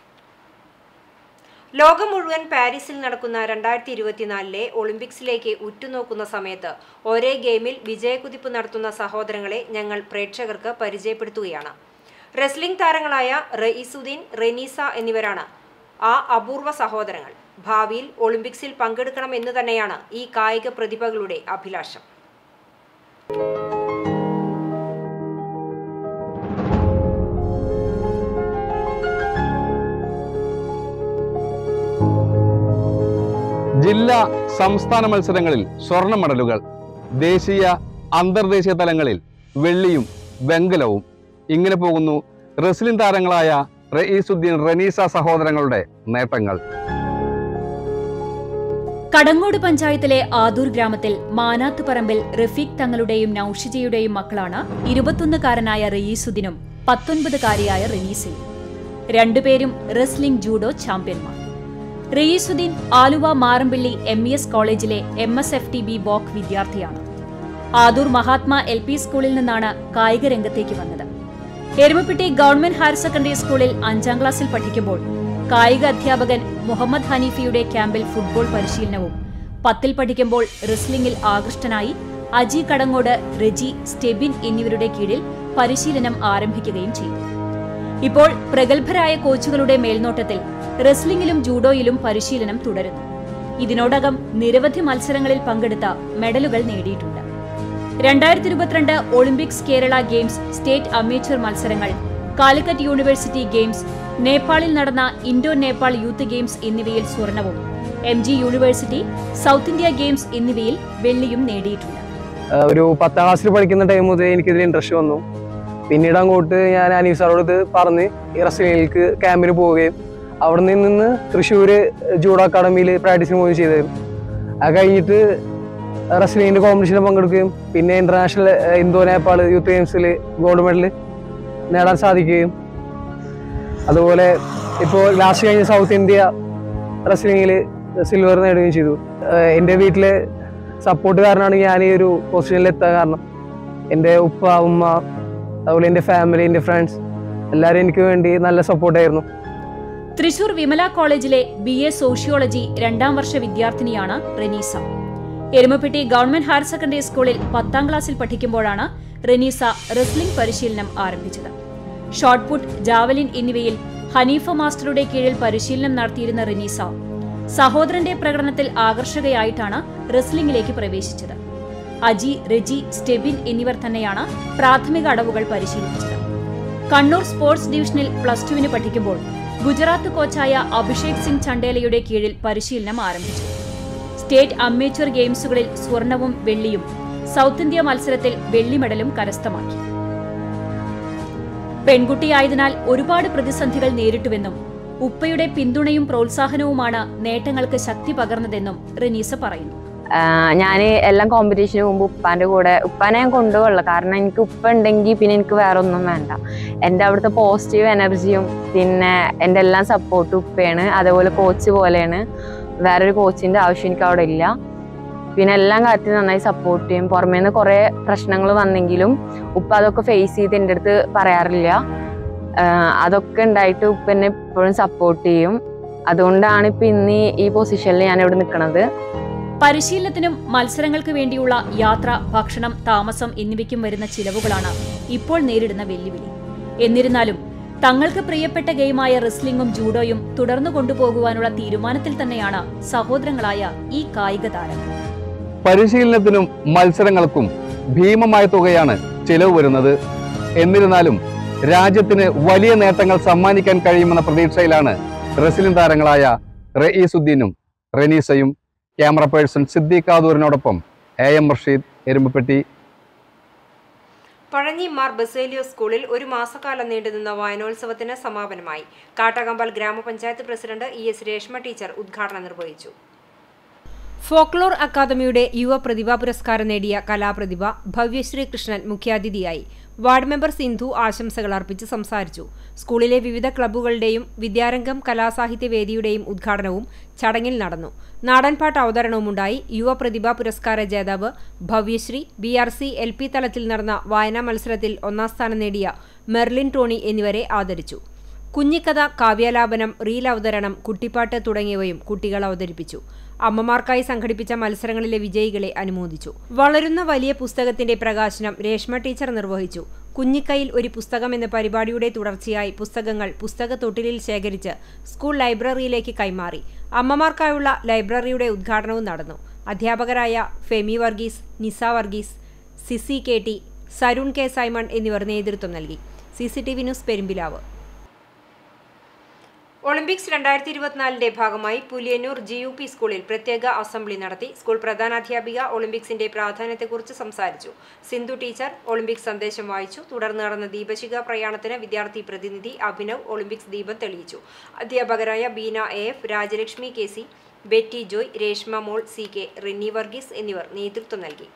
ലോകം മുഴുവൻ പാരീസിൽ നടക്കുന്ന രണ്ടായിരത്തി ഇരുപത്തിനാലിലെ ഒളിമ്പിക്സിലേക്ക് ഉറ്റുനോക്കുന്ന സമയത്ത് ഒരേ ഗെയിമിൽ വിജയക്കുതിപ്പ് നടത്തുന്ന സഹോദരങ്ങളെ ഞങ്ങൾ പ്രേക്ഷകർക്ക് പരിചയപ്പെടുത്തുകയാണ് റെസ്ലിംഗ് താരങ്ങളായ റയീസുദ്ദീൻ റെനീസ എന്നിവരാണ് ആ അപൂർവ സഹോദരങ്ങൾ ഭാവിയിൽ ഒളിമ്പിക്സിൽ പങ്കെടുക്കണം എന്ന് തന്നെയാണ് ഈ കായിക പ്രതിഭകളുടെ അഭിലാഷം ജില്ലാ സംസ്ഥാന മത്സരങ്ങളിൽ സ്വർണ്ണ മെഡലുകൾ ദേശീയ അന്തർദേശീയ തലങ്ങളിൽ വെള്ളിയും വെങ്കലവും ഇങ്ങനെ പോകുന്നു റെസ്ലിംഗ് താരങ്ങളായ റയീസുദ്ദീൻ റനീസ സഹോദരങ്ങളുടെ നേട്ടങ്ങൾ കടങ്ങോട് പഞ്ചായത്തിലെ ആദൂർ ഗ്രാമത്തിൽ മാനാത്ത് പറമ്പിൽ റഫീഖ് തങ്ങളുടെയും നൌഷിജയുടെയും മക്കളാണ് ഇരുപത്തൊന്നുകാരനായ റയീസുദ്ദീനും പത്തൊൻപതുകാരിയായ റനീസയും രണ്ടുപേരും റെസ്ലിംഗ് ജൂഡോ ചാമ്പ്യന്മാർ Raisuddin Aluva Marampilly M E S കോളേജിലെ M S F T B ബോക്ക് വിദ്യാർത്ഥിയാണ് ആദൂർ മഹാത്മാ എൽ പി സ്കൂളിൽ നിന്നാണ് കായിക രംഗത്തേക്ക് വന്നത് എരുമപ്പെട്ടി ഗവൺമെന്റ് ഹയർ സെക്കൻഡറി സ്കൂളിൽ അഞ്ചാം ക്ലാസ്സിൽ പഠിക്കുമ്പോൾ കായിക അധ്യാപകൻ മുഹമ്മദ് ഹനീഫിയുടെ ക്യാമ്പിൽ ഫുട്ബോൾ പരിശീലനവും പത്തിൽ പഠിക്കുമ്പോൾ റെസ്ലിംഗിൽ ആകൃഷ്ടനായി അജി കടങ്ങോട് റെജി സ്റ്റെബിൻ എന്നിവരുടെ കീഴിൽ പരിശീലനം ആരംഭിക്കുകയും ചെയ്തു ഇപ്പോൾ പ്രഗത്ഭരായ കോച്ചുകളുടെ മേൽനോട്ടത്തിൽ റെസ്ലിംഗിലും ജൂഡോയിലും പരിശീലനം തുടരുന്നു ഇതിനോടകം നിരവധി മത്സരങ്ങളിൽ പങ്കെടുത്ത മെഡലുകൾ നേടിയിട്ടുണ്ട് രണ്ടായിരത്തി ഇരുപത്തിരണ്ട് Olympics Kerala games state amateur മത്സരങ്ങൾ കാലിക്കറ്റ് യൂണിവേഴ്സിറ്റി ഗെയിംസ് നേപ്പാളിൽ നടന്ന ഇൻഡോ നേപ്പാൾ യൂത്ത് ഗെയിംസ് എന്നിവയിൽ സ്വർണവും M G university south India games എന്നിവയിൽ വെള്ളിയും നേടിയിട്ടുണ്ട് ആഹ് ഒരു പത്താം ക്ലാസ്സിൽ പഠിക്കുന്ന ടൈം മുതൽ എനിക്കിതിൽ ഇൻട്രസ്റ്റ് വന്നു പിന്നീട് അങ്ങോട്ട് ഞാൻ അനീഫ് സാറോട് ഇത് പറഞ്ഞ് ഈ റസ്ലിംഗിലേക്ക് ക്യാമ്പിന് പോവുകയും അവിടെ നിന്ന് തൃശ്ശൂർ ജൂഡോ അക്കാഡമിയിൽ പ്രാക്ടീസിന് പോവുകയും ചെയ്തായിരുന്നു അത് കഴിഞ്ഞിട്ട് റസ്ലിംഗിൻ്റെ കോമ്പറ്റീഷനിൽ പങ്കെടുക്കുകയും പിന്നെ ഇൻ്റർനാഷണൽ ഇന്തോ നേപ്പാൾ യൂത്ത് ഗെയിംസിൽ ഗോൾഡ് മെഡൽ നേടാൻ സാധിക്കുകയും അതുപോലെ ഇപ്പോൾ ലാസ്റ്റ് കഴിഞ്ഞ സൗത്ത് ഇന്ത്യ റസ്ലിംഗിൽ സിൽവർ നേടുകയും ചെയ്തു ആഹ് എൻ്റെ വീട്ടിലെ സപ്പോർട്ട് കാരണമാണ് ഞാൻ ഈ ഒരു പൊസിഷനിൽ എത്താൻ കാരണം എൻ്റെ ഉപ്പ ഉമ്മ അതുപോലെ എൻ്റെ ഫാമിലി എൻ്റെ ഫ്രണ്ട്സ് എല്ലാവരും എനിക്ക് വേണ്ടി നല്ല സപ്പോർട്ടായിരുന്നു തൃശൂർ വിമല കോളേജിലെ ബി എ സോഷ്യോളജി രണ്ടാം വർഷ വിദ്യാർത്ഥിനിയാണ് Renisa Erumapetty government higher secondary സ്കൂളിൽ പത്താം ക്ലാസ്സിൽ പഠിക്കുമ്പോഴാണ് റെനീസ റെസ്ലിംഗ് പരിശീലനം ആരംഭിച്ചത് ഷോട്ട് പുട്ട് ജാവലിൻ എന്നിവയിൽ ഹനീഫ മാസ്റ്ററുടെ കീഴിൽ പരിശീലനം നടത്തിയിരുന്ന റെനീസ സഹോദരന്റെ പ്രകടനത്തിൽ ആകർഷകയായിട്ടാണ് റെസ്ലിംഗിലേക്ക് പ്രവേശിച്ചത് അജി റെജി സ്റ്റെബിൻ എന്നിവർ തന്നെയാണ് പ്രാഥമിക അടവുകൾ പരിശീലിപ്പിച്ചത് കണ്ണൂർ സ്പോർട്സ് ഡിവിഷനിൽ പ്ലസ് ടുവിന് പഠിക്കുമ്പോൾ ഗുജറാത്ത് കോച്ചായ അഭിഷേക് സിംഗ് ചണ്ടേലയുടെ കീഴിൽ പരിശീലനം ആരംഭിച്ചു സ്റ്റേറ്റ് അമ്മേച്ചർ ഗെയിംസുകളിൽ സ്വർണവും വെള്ളിയും സൗത്ത് ഇന്ത്യ മത്സരത്തിൽ വെള്ളി മെഡലും കരസ്ഥമാക്കി പെൺകുട്ടിയായതിനാൽ ഒരുപാട് പ്രതിസന്ധികൾ നേരിട്ടുവെന്നും ഉപ്പയുടെ പിന്തുണയും പ്രോത്സാഹനവുമാണ് നേട്ടങ്ങൾക്ക് ശക്തി പകർന്നതെന്നും റെനീസ പറയുന്നു ഞാൻ എല്ലാം കോമ്പറ്റീഷന് പോകുമ്പോൾ ഉപ്പാൻ്റെ കൂടെ ഉപ്പാനെ ഞാൻ കൊണ്ടുപോകുള്ളൂ കാരണം എനിക്ക് ഉപ്പ ഉണ്ടെങ്കിൽ പിന്നെ എനിക്ക് വേറെ ഒന്നും വേണ്ട എൻ്റെ അവിടുത്തെ പോസിറ്റീവ് എനർജിയും പിന്നെ എൻ്റെ എല്ലാം സപ്പോർട്ടും ഉപ്പയാണ് അതേപോലെ കോച്ച് പോലെയാണ് വേറൊരു കോച്ചിൻ്റെ ആവശ്യം എനിക്ക് അവിടെ ഇല്ല പിന്നെ എല്ലാം കാര്യത്തിലും നന്നായി സപ്പോർട്ട് ചെയ്യും പുറമേ നിന്ന് കുറേ പ്രശ്നങ്ങൾ വന്നെങ്കിലും ഉപ്പ അതൊക്കെ ഫേസ് ചെയ്ത് എൻ്റെ അടുത്ത് പറയാറില്ല ആഹ് അതൊക്കെ ഉണ്ടായിട്ട് ഉപ്പ എന്നെ എപ്പോഴും സപ്പോർട്ട് ചെയ്യും അതുകൊണ്ടാണ് ഇപ്പം ഇന്ന് ഈ പൊസിഷനിൽ ഞാൻ ഇവിടെ നിൽക്കുന്നത് പരിശീലനത്തിനും മത്സരങ്ങൾക്ക് വേണ്ടിയുള്ള യാത്ര ഭക്ഷണം താമസം എന്നിവയ്ക്കും വരുന്ന ചിലവുകളാണ് ഇപ്പോൾ നേരിടുന്ന വെല്ലുവിളി എന്നിരുന്നാലും തങ്ങൾക്ക് പ്രിയപ്പെട്ട ഗെയിമായ റെസ്ലിംഗും ജൂഡോയും തുടർന്നു കൊണ്ടുപോകുവാനുള്ള തീരുമാനത്തിൽ തന്നെയാണ് സഹോദരങ്ങളായ ഈ കായിക താരങ്ങൾ പരിശീലനത്തിനും മത്സരങ്ങൾക്കും ഭീമമായ തുകയാണ് ചിലവ് വരുന്നത് എന്നിരുന്നാലും രാജ്യത്തിന് വലിയ നേട്ടങ്ങൾ സമ്മാനിക്കാൻ കഴിയുമെന്ന പ്രതീക്ഷയിലാണ് റെസ്ലിംഗ് താരങ്ങളായ റയീസുദ്ദീനും റനീസയും ക്യാമറ പേഴ്സൺ സിദ്ദീഖ് കാദൂറിനോടൊപ്പം എ എം റഷീദ് എരുമ്പപ്പെട്ടി പഴഞ്ഞി മാർ ബസേലിയോ സ്കൂളിൽ ഒരു മാസക്കാലം നീണ്ടുനിന്ന വായനോത്സവത്തിന് സമാപനമായി Kattakampal gramapanchayat president E S Reshma teacher ഉദ്ഘാടനം നിർവഹിച്ചു ഫോക്ലോർ അക്കാദമിയുടെ യുവ പ്രതിഭാ പുരസ്കാരം നേടിയ കലാപ്രതിഭ ഭവ്യശ്രീ കൃഷ്ണൻ മുഖ്യാതിഥിയായി വാർഡ് മെമ്പർ സിന്ധു ആശംസകൾ അർപ്പിച്ച് സംസാരിച്ചു സ്കൂളിലെ വിവിധ ക്ലബ്ബുകളുടെയും വിദ്യാരംഗം കലാസാഹിത്യ വേദിയുടെയും ഉദ്ഘാടനവും ചടങ്ങിൽ നടന്നു നാടൻപാട്ട് അവതരണവുമുണ്ടായി യുവ പ്രതിഭാ പുരസ്കാര ജേതാവ് Bhavyasree B R C L P തലത്തിൽ നടന്ന വായനാ മത്സരത്തിൽ ഒന്നാം സ്ഥാനം നേടിയ മെർലിൻ ടോണി എന്നിവരെ ആദരിച്ചു കുഞ്ഞിക്കഥ കാവ്യാലാപനം റീൽ അവതരണം കുട്ടിപ്പാട്ട് തുടങ്ങിയവയും കുട്ടികൾ അവതരിപ്പിച്ചു അമ്മമാർക്കായി സംഘടിപ്പിച്ച മത്സരങ്ങളിലെ വിജയികളെ അനുമോദിച്ചു വളരുന്ന വലിയ പുസ്തകത്തിന്റെ പ്രകാശനം രേഷ്മ ടീച്ചർ നിർവഹിച്ചു കുഞ്ഞിക്കൈയിൽ ഒരു പുസ്തകം എന്ന പരിപാടിയുടെ തുടർച്ചയായി പുസ്തകങ്ങൾ പുസ്തക തൊട്ടിലിൽ ശേഖരിച്ച് സ്കൂൾ ലൈബ്രറിയിലേക്ക് കൈമാറി അമ്മമാർക്കായുള്ള ലൈബ്രറിയുടെ ഉദ്ഘാടനവും നടന്നു അധ്യാപകരായ Femi Varghese Nisa Varghese Sisy K T Sarun K Simon എന്നിവർ നേതൃത്വം നൽകി C C T V news Perumpilavu Olympics രണ്ടായിരത്തി ഇരുപത്തിനാലിന്റെ ഭാഗമായി പുലിയന്നൂർ ജി യു പി സ്കൂളിൽ പ്രത്യേക അസംബ്ലി നടത്തി സ്കൂൾ പ്രധാനാധ്യാപിക ഒളിമ്പിക്സിന്റെ പ്രാധാന്യത്തെക്കുറിച്ച് സംസാരിച്ചു സിന്ധു ടീച്ചർ ഒളിമ്പിക്സ് സന്ദേശം വായിച്ചു തുടർന്ന് നടന്ന ദീപശിഖ പ്രയാണത്തിന് വിദ്യാർത്ഥി പ്രതിനിധി അഭിനവ് ഒളിമ്പിക്സ് ദീപം തെളിയിച്ചു അധ്യാപകരായ Beena A F Rajalakshmi K C Betty Joy Reshma mol C K Rinny Varghese എന്നിവർ നേതൃത്വം നൽകി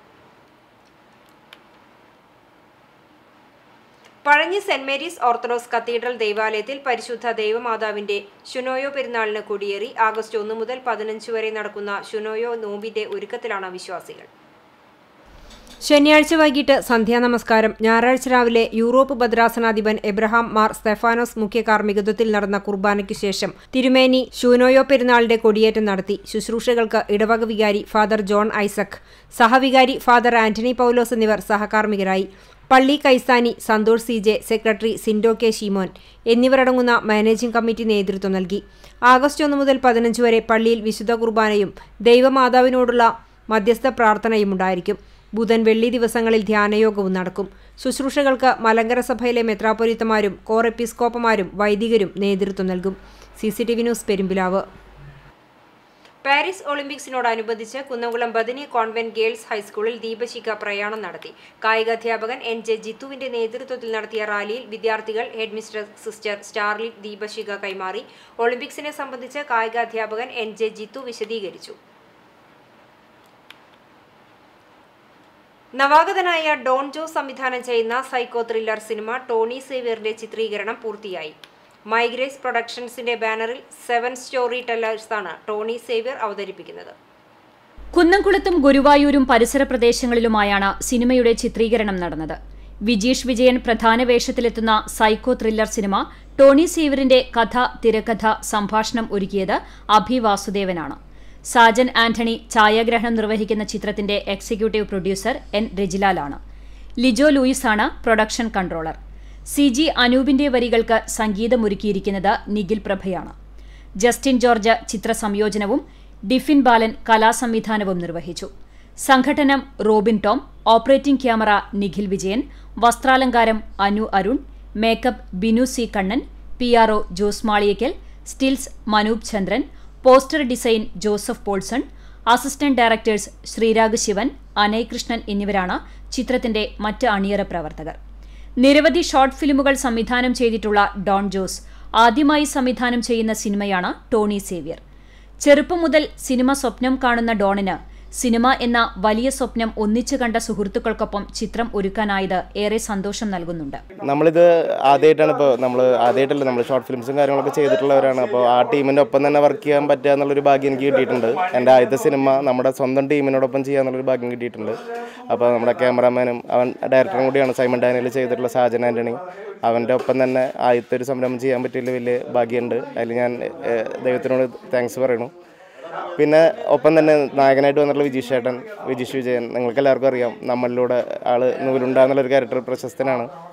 Pazhanji saint Mary's orthodox cathedral ദൈവാലയത്തിൽ പരിശുദ്ധ ദൈവമാതാവിന്റെ ശുനോയോ പെരുന്നാളിന് കൊടിയേറി ആഗസ്റ്റ് ഒന്ന് മുതൽ പതിനഞ്ച് വരെ നടക്കുന്ന ശുനോയോ നോമ്പിന്റെ ഒരുക്കത്തിലാണ് വിശ്വാസികൾ ശനിയാഴ്ച വൈകിട്ട് സന്ധ്യാനമസ്കാരം ഞായറാഴ്ച രാവിലെ യൂറോപ്പ് ഭദ്രാസനാധിപൻ എബ്രഹാം മാർ സ്തെഫാനോസ് മുഖ്യ കാർമ്മികത്വത്തിൽ നടന്ന കുർബാനയ്ക്കു ശേഷം തിരുമേനി ശൂനോയോ പെരുന്നാളിന്റെ കൊടിയേറ്റം നടത്തി ശുശ്രൂഷകൾക്ക് ഇടവക വികാരി ഫാദർ ജോൺ ഐസക് സഹവികാരി ഫാദർ ആന്റണി പൗലോസ് എന്നിവർ സഹകാർമ്മികരായി പള്ളി കൈസാനി Santhosh C J secretary Sindo K Sheemon എന്നിവരടങ്ങുന്ന മാനേജിംഗ് കമ്മിറ്റി നേതൃത്വം നൽകി ആഗസ്റ്റ് ഒന്ന് മുതൽ പതിനഞ്ച് വരെ പള്ളിയിൽ വിശുദ്ധ കുർബാനയും ദൈവമാതാവിനോടുള്ള മധ്യസ്ഥ പ്രാർത്ഥനയും ഉണ്ടായിരിക്കും ബുധൻ വെള്ളി ദിവസങ്ങളിൽ ധ്യാനയോഗവും നടക്കും ശുശ്രൂഷകൾക്ക് മലങ്കര സഭയിലെ മെത്രാപ്പൊലിത്തമാരും കോർ എപ്പിസ്കോപ്പമാരും വൈദികരും നേതൃത്വം നൽകും C C T V news Perumpilavu Paris ഒളിമ്പിക്സിനോടനുബന്ധിച്ച് കുന്നംകുളം ബദനി കോൺവെന്റ് ഗേൾസ് ഹൈസ്കൂളിൽ ദീപശിഖ പ്രയാണം നടത്തി കായികാധ്യാപകൻ എൻ ജെ ജിത്തുവിന്റെ നേതൃത്വത്തിൽ നടത്തിയ റാലിയിൽ വിദ്യാർത്ഥികൾ ഹെഡ്മിസ്റ്റർ സിസ്റ്റർ സ്റ്റാർലി ദീപശിഖ കൈമാറി ഒളിമ്പിക്സിനെ സംബന്ധിച്ച് കായികാധ്യാപകൻ എൻ ജെ ജിത്തു വിശദീകരിച്ചു നവാഗതനായ ഡോൺ ജോ സംവിധാനം ചെയ്യുന്ന സൈക്കോ ത്രില്ലർ സിനിമ ടോണി സേവിയറിന്റെ ചിത്രീകരണം പൂർത്തിയായി മൈഗ്രേസ് പ്രൊഡക്ഷൻസിന്റെ ബാനറിൽ സെവൻ സ്റ്റോറി ടെല്ലേഴ്സാണ് ടോണി സേവ്യർ അവതരിപ്പിക്കുന്നത് കുന്നംകുളത്തും ഗുരുവായൂരും പരിസര പ്രദേശങ്ങളിലുമായാണ് സിനിമയുടെ ചിത്രീകരണം നടന്നത് വിജീഷ് വിജയൻ പ്രധാന വേഷത്തിലെത്തുന്ന സൈക്കോ ത്രില്ലർ സിനിമ ടോണി സേവറിന്റെ കഥ തിരക്കഥ സംഭാഷണം ഒരുക്കിയത് അഭി വാസുദേവനാണ് സാജൻ ആന്റണി ഛായാഗ്രഹണം നിർവഹിക്കുന്ന ചിത്രത്തിന്റെ എക്സിക്യൂട്ടീവ് പ്രൊഡ്യൂസർ എൻ രജിലാലാണ് ലിജോ ലൂയിസാണ് പ്രൊഡക്ഷൻ കൺട്രോളർ സി ജി അനൂപിന്റെ വരികൾക്ക് സംഗീതമൊരുക്കിയിരിക്കുന്നത് നിഖിൽ പ്രഭയാണ് ജസ്റ്റിൻ ജോർജ് ചിത്രസംയോജനവും ഡിഫിൻ ബാലൻ കലാസംവിധാനവും നിർവഹിച്ചു സംഘടനം Robin Tom operating camera Nikhil Vijayan വസ്ത്രാലങ്കാരം Anu Arun makeup Binu C Kannan P R O Jose Maliyakkal stills Manoop Chandran poster design Joseph Paulson assistant directors Sreerag Sivan Anay Krishnan എന്നിവരാണ് ചിത്രത്തിന്റെ മറ്റ് അണിയറ പ്രവർത്തകർ നിരവധി ഷോർട്ട് ഫിലിമുകൾ സംവിധാനം ചെയ്തിട്ടുള്ള ഡോൺ ജോസ് ആദ്യമായി സംവിധാനം ചെയ്യുന്ന സിനിമയാണ് ടോണി സേവ്യർ ചെറുപ്പം മുതൽ സിനിമ സ്വപ്നം കാണുന്ന ഡോണിന് സിനിമ എന്ന വലിയ സ്വപ്നം ഒന്നിച്ചു കണ്ട സുഹൃത്തുക്കൾക്കൊപ്പം ചിത്രം ഒരുക്കാനായത് ഏറെ സന്തോഷം നൽകുന്നുണ്ട് നമ്മളിത് ആദ്യമായിട്ടാണ് ഇപ്പോൾ നമ്മൾ ആദ്യമായിട്ടല്ല നമ്മൾ ഷോർട്ട് ഫിലിംസും കാര്യങ്ങളൊക്കെ ചെയ്തിട്ടുള്ളവരാണ് അപ്പോൾ ആ ടീമിൻ്റെ ഒപ്പം തന്നെ വർക്ക് ചെയ്യാൻ പറ്റുക എന്നുള്ളൊരു ഭാഗ്യം എനിക്ക് കിട്ടിയിട്ടുണ്ട് എൻ്റെ ആദ്യത്തെ സിനിമ നമ്മുടെ സ്വന്തം ടീമിനോടൊപ്പം ചെയ്യുക എന്നുള്ളൊരു ഭാഗ്യം കിട്ടിയിട്ടുണ്ട് അപ്പോൾ നമ്മുടെ ക്യാമറാമാനും അവൻ ഡയറക്ടറും കൂടിയാണ് സൈമൺ ഡാനിയൽ ചെയ്തിട്ടുള്ള സാജൻ ആൻ്റണി അവൻ്റെ ഒപ്പം തന്നെ ആദ്യത്തെ ഒരു സംരംഭം ചെയ്യാൻ പറ്റിയതിൽ വലിയ ഭാഗ്യമുണ്ട് അതിൽ ഞാൻ ഏഹ്, ദൈവത്തിനോട് താങ്ക്സ് പറയണു പിന്നെ ഒപ്പം തന്നെ നായകനായിട്ട് വന്നിട്ടുള്ള വിജീഷ് ചേട്ടൻ വിജീഷ് വിജയൻ നിങ്ങൾക്ക് എല്ലാവർക്കും അറിയാം നമ്മളിലൂടെ ആള് നൂലുണ്ട എന്നുള്ളൊരു ക്യാരക്ടർ പ്രശസ്തനാണ്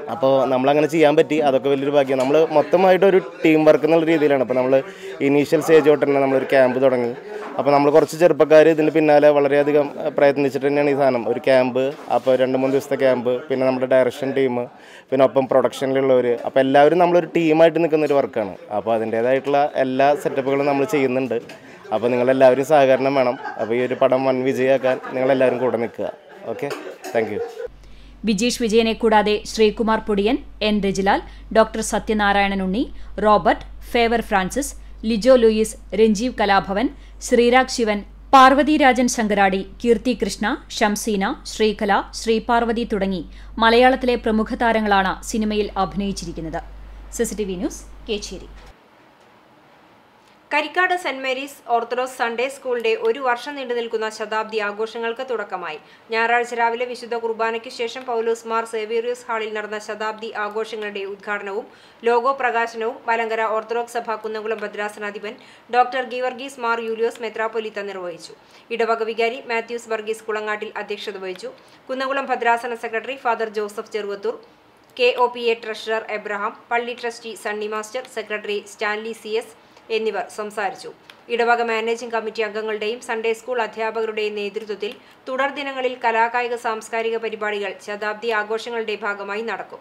അപ്പോൾ നമ്മളങ്ങനെ ചെയ്യാൻ പറ്റി അതൊക്കെ വലിയൊരു ഭാഗ്യം നമ്മൾ മൊത്തമായിട്ട് ഒരു ടീം വർക്ക് എന്നുള്ള രീതിയിലാണ് അപ്പോൾ നമ്മൾ ഇനീഷ്യൽ സ്റ്റേജ് തൊട്ട് തന്നെ നമ്മളൊരു ക്യാമ്പ് തുടങ്ങി അപ്പോൾ നമ്മൾ കുറച്ച് ചെറുപ്പക്കാർ ഇതിന് പിന്നാലെ വളരെയധികം അഹ്, പ്രയത്നിച്ചിട്ട് തന്നെയാണ് ഈ സാധനം ഒരു ക്യാമ്പ് അപ്പോൾ രണ്ട് മൂന്ന് ദിവസത്തെ ക്യാമ്പ് പിന്നെ നമ്മുടെ ഡയറക്ഷൻ ടീം പിന്നെ ഒപ്പം പ്രൊഡക്ഷനിലുള്ളവർ അപ്പോൾ എല്ലാവരും നമ്മളൊരു ടീമായിട്ട് നിൽക്കുന്ന ഒരു വർക്കാണ് അപ്പോൾ അതിൻ്റേതായിട്ടുള്ള എല്ലാ സെറ്റപ്പുകളും നമ്മൾ ചെയ്യുന്നുണ്ട് അപ്പോൾ നിങ്ങളെല്ലാവരും സഹകരണം വേണം അപ്പോൾ ഈ ഒരു പടം വൻ വിജയമാക്കാൻ നിങ്ങളെല്ലാവരും കൂടെ നിൽക്കുക ഓക്കെ താങ്ക് യു ബിജീഷ് വിജയനെ കൂടാതെ Sreekumar Podiyan N Rajilal doctor Sathyanarayanan Unni Robert Favour Francis Lijo Louis Ranjeev Kalabhavan Sreerag Sivan Parvathy Rajan Sankaradi Keerthi Krishna Shamseena Sreekala Sreeparvathy തുടങ്ങി മലയാളത്തിലെ പ്രമുഖ താരങ്ങളാണ് സിനിമയിൽ അഭിനയിച്ചിരിക്കുന്നത് CCTV news Kechery Karikkad saint Mary's orthodox Sunday സ്കൂളിന്റെ ഒരു വർഷം നീണ്ടു നിൽക്കുന്ന ശതാബ്ദി ആഘോഷങ്ങൾക്ക് തുടക്കമായി ഞായറാഴ്ച രാവിലെ വിശുദ്ധ കുർബാനയ്ക്ക് ശേഷം പൗലോസ് മാർ സേവേറിയസ് ഹാളിൽ നടന്ന ശതാബ്ദി ആഘോഷങ്ങളുടെ ഉദ്ഘാടനവും ലോഗോ പ്രകാശനവും മലങ്കര ഓർത്തഡോക്സ് സഭ കുന്നംകുളം ഭദ്രാസനാധിപൻ ഡോക്ടർ ഗീവർഗീസ് മാർ യൂലിയോസ് മെത്രാപ്പൊലിത്ത നിർവഹിച്ചു ഇടവക വികാരി മാത്യൂസ് വർഗീസ് കുളങ്ങാട്ടിൽ അധ്യക്ഷത വഹിച്ചു കുന്നംകുളം ഭദ്രാസന secretary father Joseph Cheruvathur K O P A treasurer Abraham പള്ളി trustee Sunny master secretary Stanley C S എന്നിവർ സംസാരിച്ചു ഇടവക മാനേജിംഗ് കമ്മിറ്റി അംഗങ്ങളുടെയും സൺഡേ സ്കൂൾ അധ്യാപകരുടെയും നേതൃത്വത്തിൽ തുടർ ദിനങ്ങളിൽ കലാകായിക സാംസ്കാരിക പരിപാടികൾ ശതാബ്ദി ആഘോഷങ്ങളുടെ ഭാഗമായി നടക്കും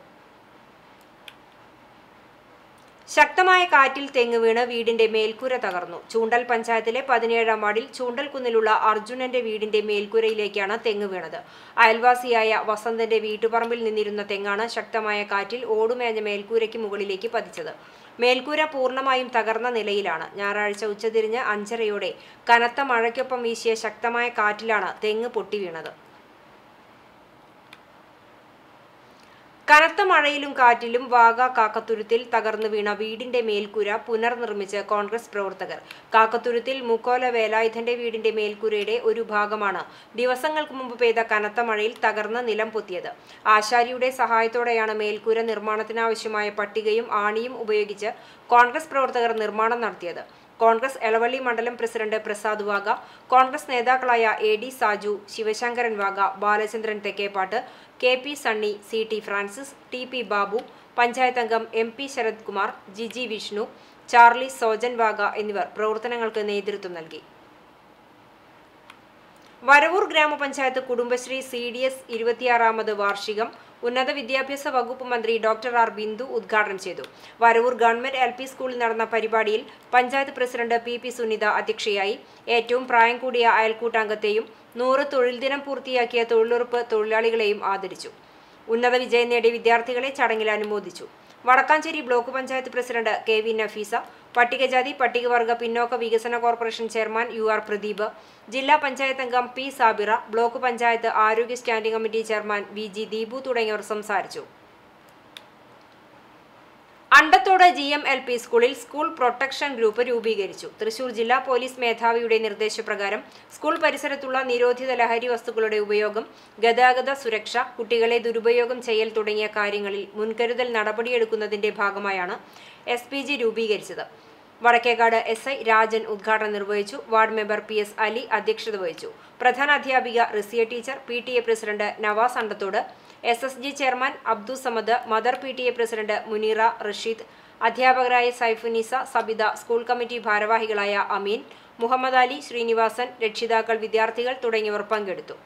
ശക്തമായ കാറ്റിൽ തെങ്ങ് വീണ് വീടിന്റെ മേൽക്കൂര തകർന്നു ചൂണ്ടൽ പഞ്ചായത്തിലെ പതിനേഴാം വാർഡിൽ ചൂണ്ടൽ കുന്നിലുള്ള അർജുനന്റെ വീടിന്റെ മേൽക്കൂരയിലേക്കാണ് തെങ്ങ് വീണത് അയൽവാസിയായ വസന്തന്റെ വീട്ടുപറമ്പിൽ നിന്നിരുന്ന തെങ്ങാണ് ശക്തമായ കാറ്റിൽ ഓടുമേഞ്ഞ മേൽക്കൂരയ്ക്ക് മുകളിലേക്ക് പതിച്ചത് മേൽക്കൂര പൂർണ്ണമായും തകർന്ന നിലയിലാണ് ഞായറാഴ്ച ഉച്ചതിരിഞ്ഞ് അഞ്ചരയോടെ കനത്ത മഴയ്ക്കൊപ്പം വീശിയ ശക്തമായ കാറ്റിലാണ് തെങ്ങ് പൊട്ടി വീണത് കനത്ത മഴയിലും കാറ്റിലും വാഗ കാക്കത്തുരുത്തിൽ തകർന്നു വീണ വീടിന്റെ മേൽക്കൂര പുനർനിർമ്മിച്ച് കോൺഗ്രസ് പ്രവർത്തകർ കാക്കത്തുരുത്തിൽ മുക്കോല വേലായുധന്റെ വീടിന്റെ മേൽക്കൂരയുടെ ഒരു ഭാഗമാണ് ദിവസങ്ങൾക്ക് മുമ്പ് പെയ്ത കനത്ത മഴയിൽ തകർന്ന് നിലം പൊത്തിയത് ആശാരിയുടെ സഹായത്തോടെയാണ് മേൽക്കൂര നിർമ്മാണത്തിനാവശ്യമായ പട്ടികയും ആണിയും ഉപയോഗിച്ച് കോൺഗ്രസ് പ്രവർത്തകർ നിർമ്മാണം നടത്തിയത് കോൺഗ്രസ് എളവള്ളി മണ്ഡലം പ്രസിഡന്റ് പ്രസാദ് വാഗ കോൺഗ്രസ് നേതാക്കളായ A D Saju Sivasankaran Vaga Balachandran Thekkepat K P Sunny C T Francis T P Babu panchayat അംഗം M P Sarath Kumar Jiji Vishnu Charlie Sojan Vaga എന്നിവർ പ്രവർത്തനങ്ങൾക്ക് നേതൃത്വം നൽകി Varavoor gramapanchayat Kudumbashree C D S ഇരുപത്തിയാറാമത് വാർഷികം ഉന്നത വിദ്യാഭ്യാസ വകുപ്പ് മന്ത്രി ഡോക്ടർ ആർ ബിന്ദു ഉദ്ഘാടനം ചെയ്തു വരവൂർ ഗവൺമെന്റ് എൽ പി സ്കൂളിൽ നടന്ന പരിപാടിയിൽ panchayat president P P Sunitha അധ്യക്ഷയായി ഏറ്റവും പ്രായം കൂടിയ അയൽക്കൂട്ടാംഗത്തെയും നൂറ് തൊഴിൽ ദിനം പൂർത്തിയാക്കിയ തൊഴിലുറപ്പ് തൊഴിലാളികളെയും ആദരിച്ചു ഉന്നത വിജയം നേടിയ വിദ്യാർത്ഥികളെ ചടങ്ങിൽ അനുമോദിച്ചു Vadakkanchery block panchayat president K V Nafeesa പട്ടികജാതി പട്ടികവർഗ പിന്നോക്ക വികസന corporation chairman U R Pradeep ജില്ലാ പഞ്ചായത്ത് അംഗം പി സാബിറ ബ്ലോക്ക് പഞ്ചായത്ത് ആരോഗ്യ standing committee chairman V G Deepu തുടങ്ങിയവർ സംസാരിച്ചു Andathode G M L P സ്കൂളിൽ സ്കൂൾ പ്രൊട്ടക്ഷൻ ഗ്രൂപ്പ് രൂപീകരിച്ചു തൃശൂർ ജില്ലാ പോലീസ് മേധാവിയുടെ നിർദ്ദേശപ്രകാരം സ്കൂൾ പരിസരത്തുള്ള നിരോധിത ലഹരി വസ്തുക്കളുടെ ഉപയോഗം ഗതാഗത സുരക്ഷ കുട്ടികളെ ദുരുപയോഗം ചെയ്യൽ തുടങ്ങിയ കാര്യങ്ങളിൽ മുൻകരുതൽ നടപടിയെടുക്കുന്നതിന്റെ ഭാഗമായാണ് എസ് പി ജി രൂപീകരിച്ചത് വടക്കേക്കാട് എസ് ഐ രാജൻ ഉദ്ഘാടനം നിർവഹിച്ചു ward member P S Ali അധ്യക്ഷത വഹിച്ചു പ്രധാന അധ്യാപിക Rizia teacher P T A president Navas Andathode S S G chairman Abdu Samad mother P T A president Muneera Rasheed അധ്യാപകരായ സൈഫുനിസ സബിത സ്കൂൾ കമ്മിറ്റി ഭാരവാഹികളായ അമീൻ മുഹമ്മദ് അലി ശ്രീനിവാസൻ രക്ഷിതാക്കൾ വിദ്യാർത്ഥികൾ തുടങ്ങിയവർ പങ്കെടുത്തു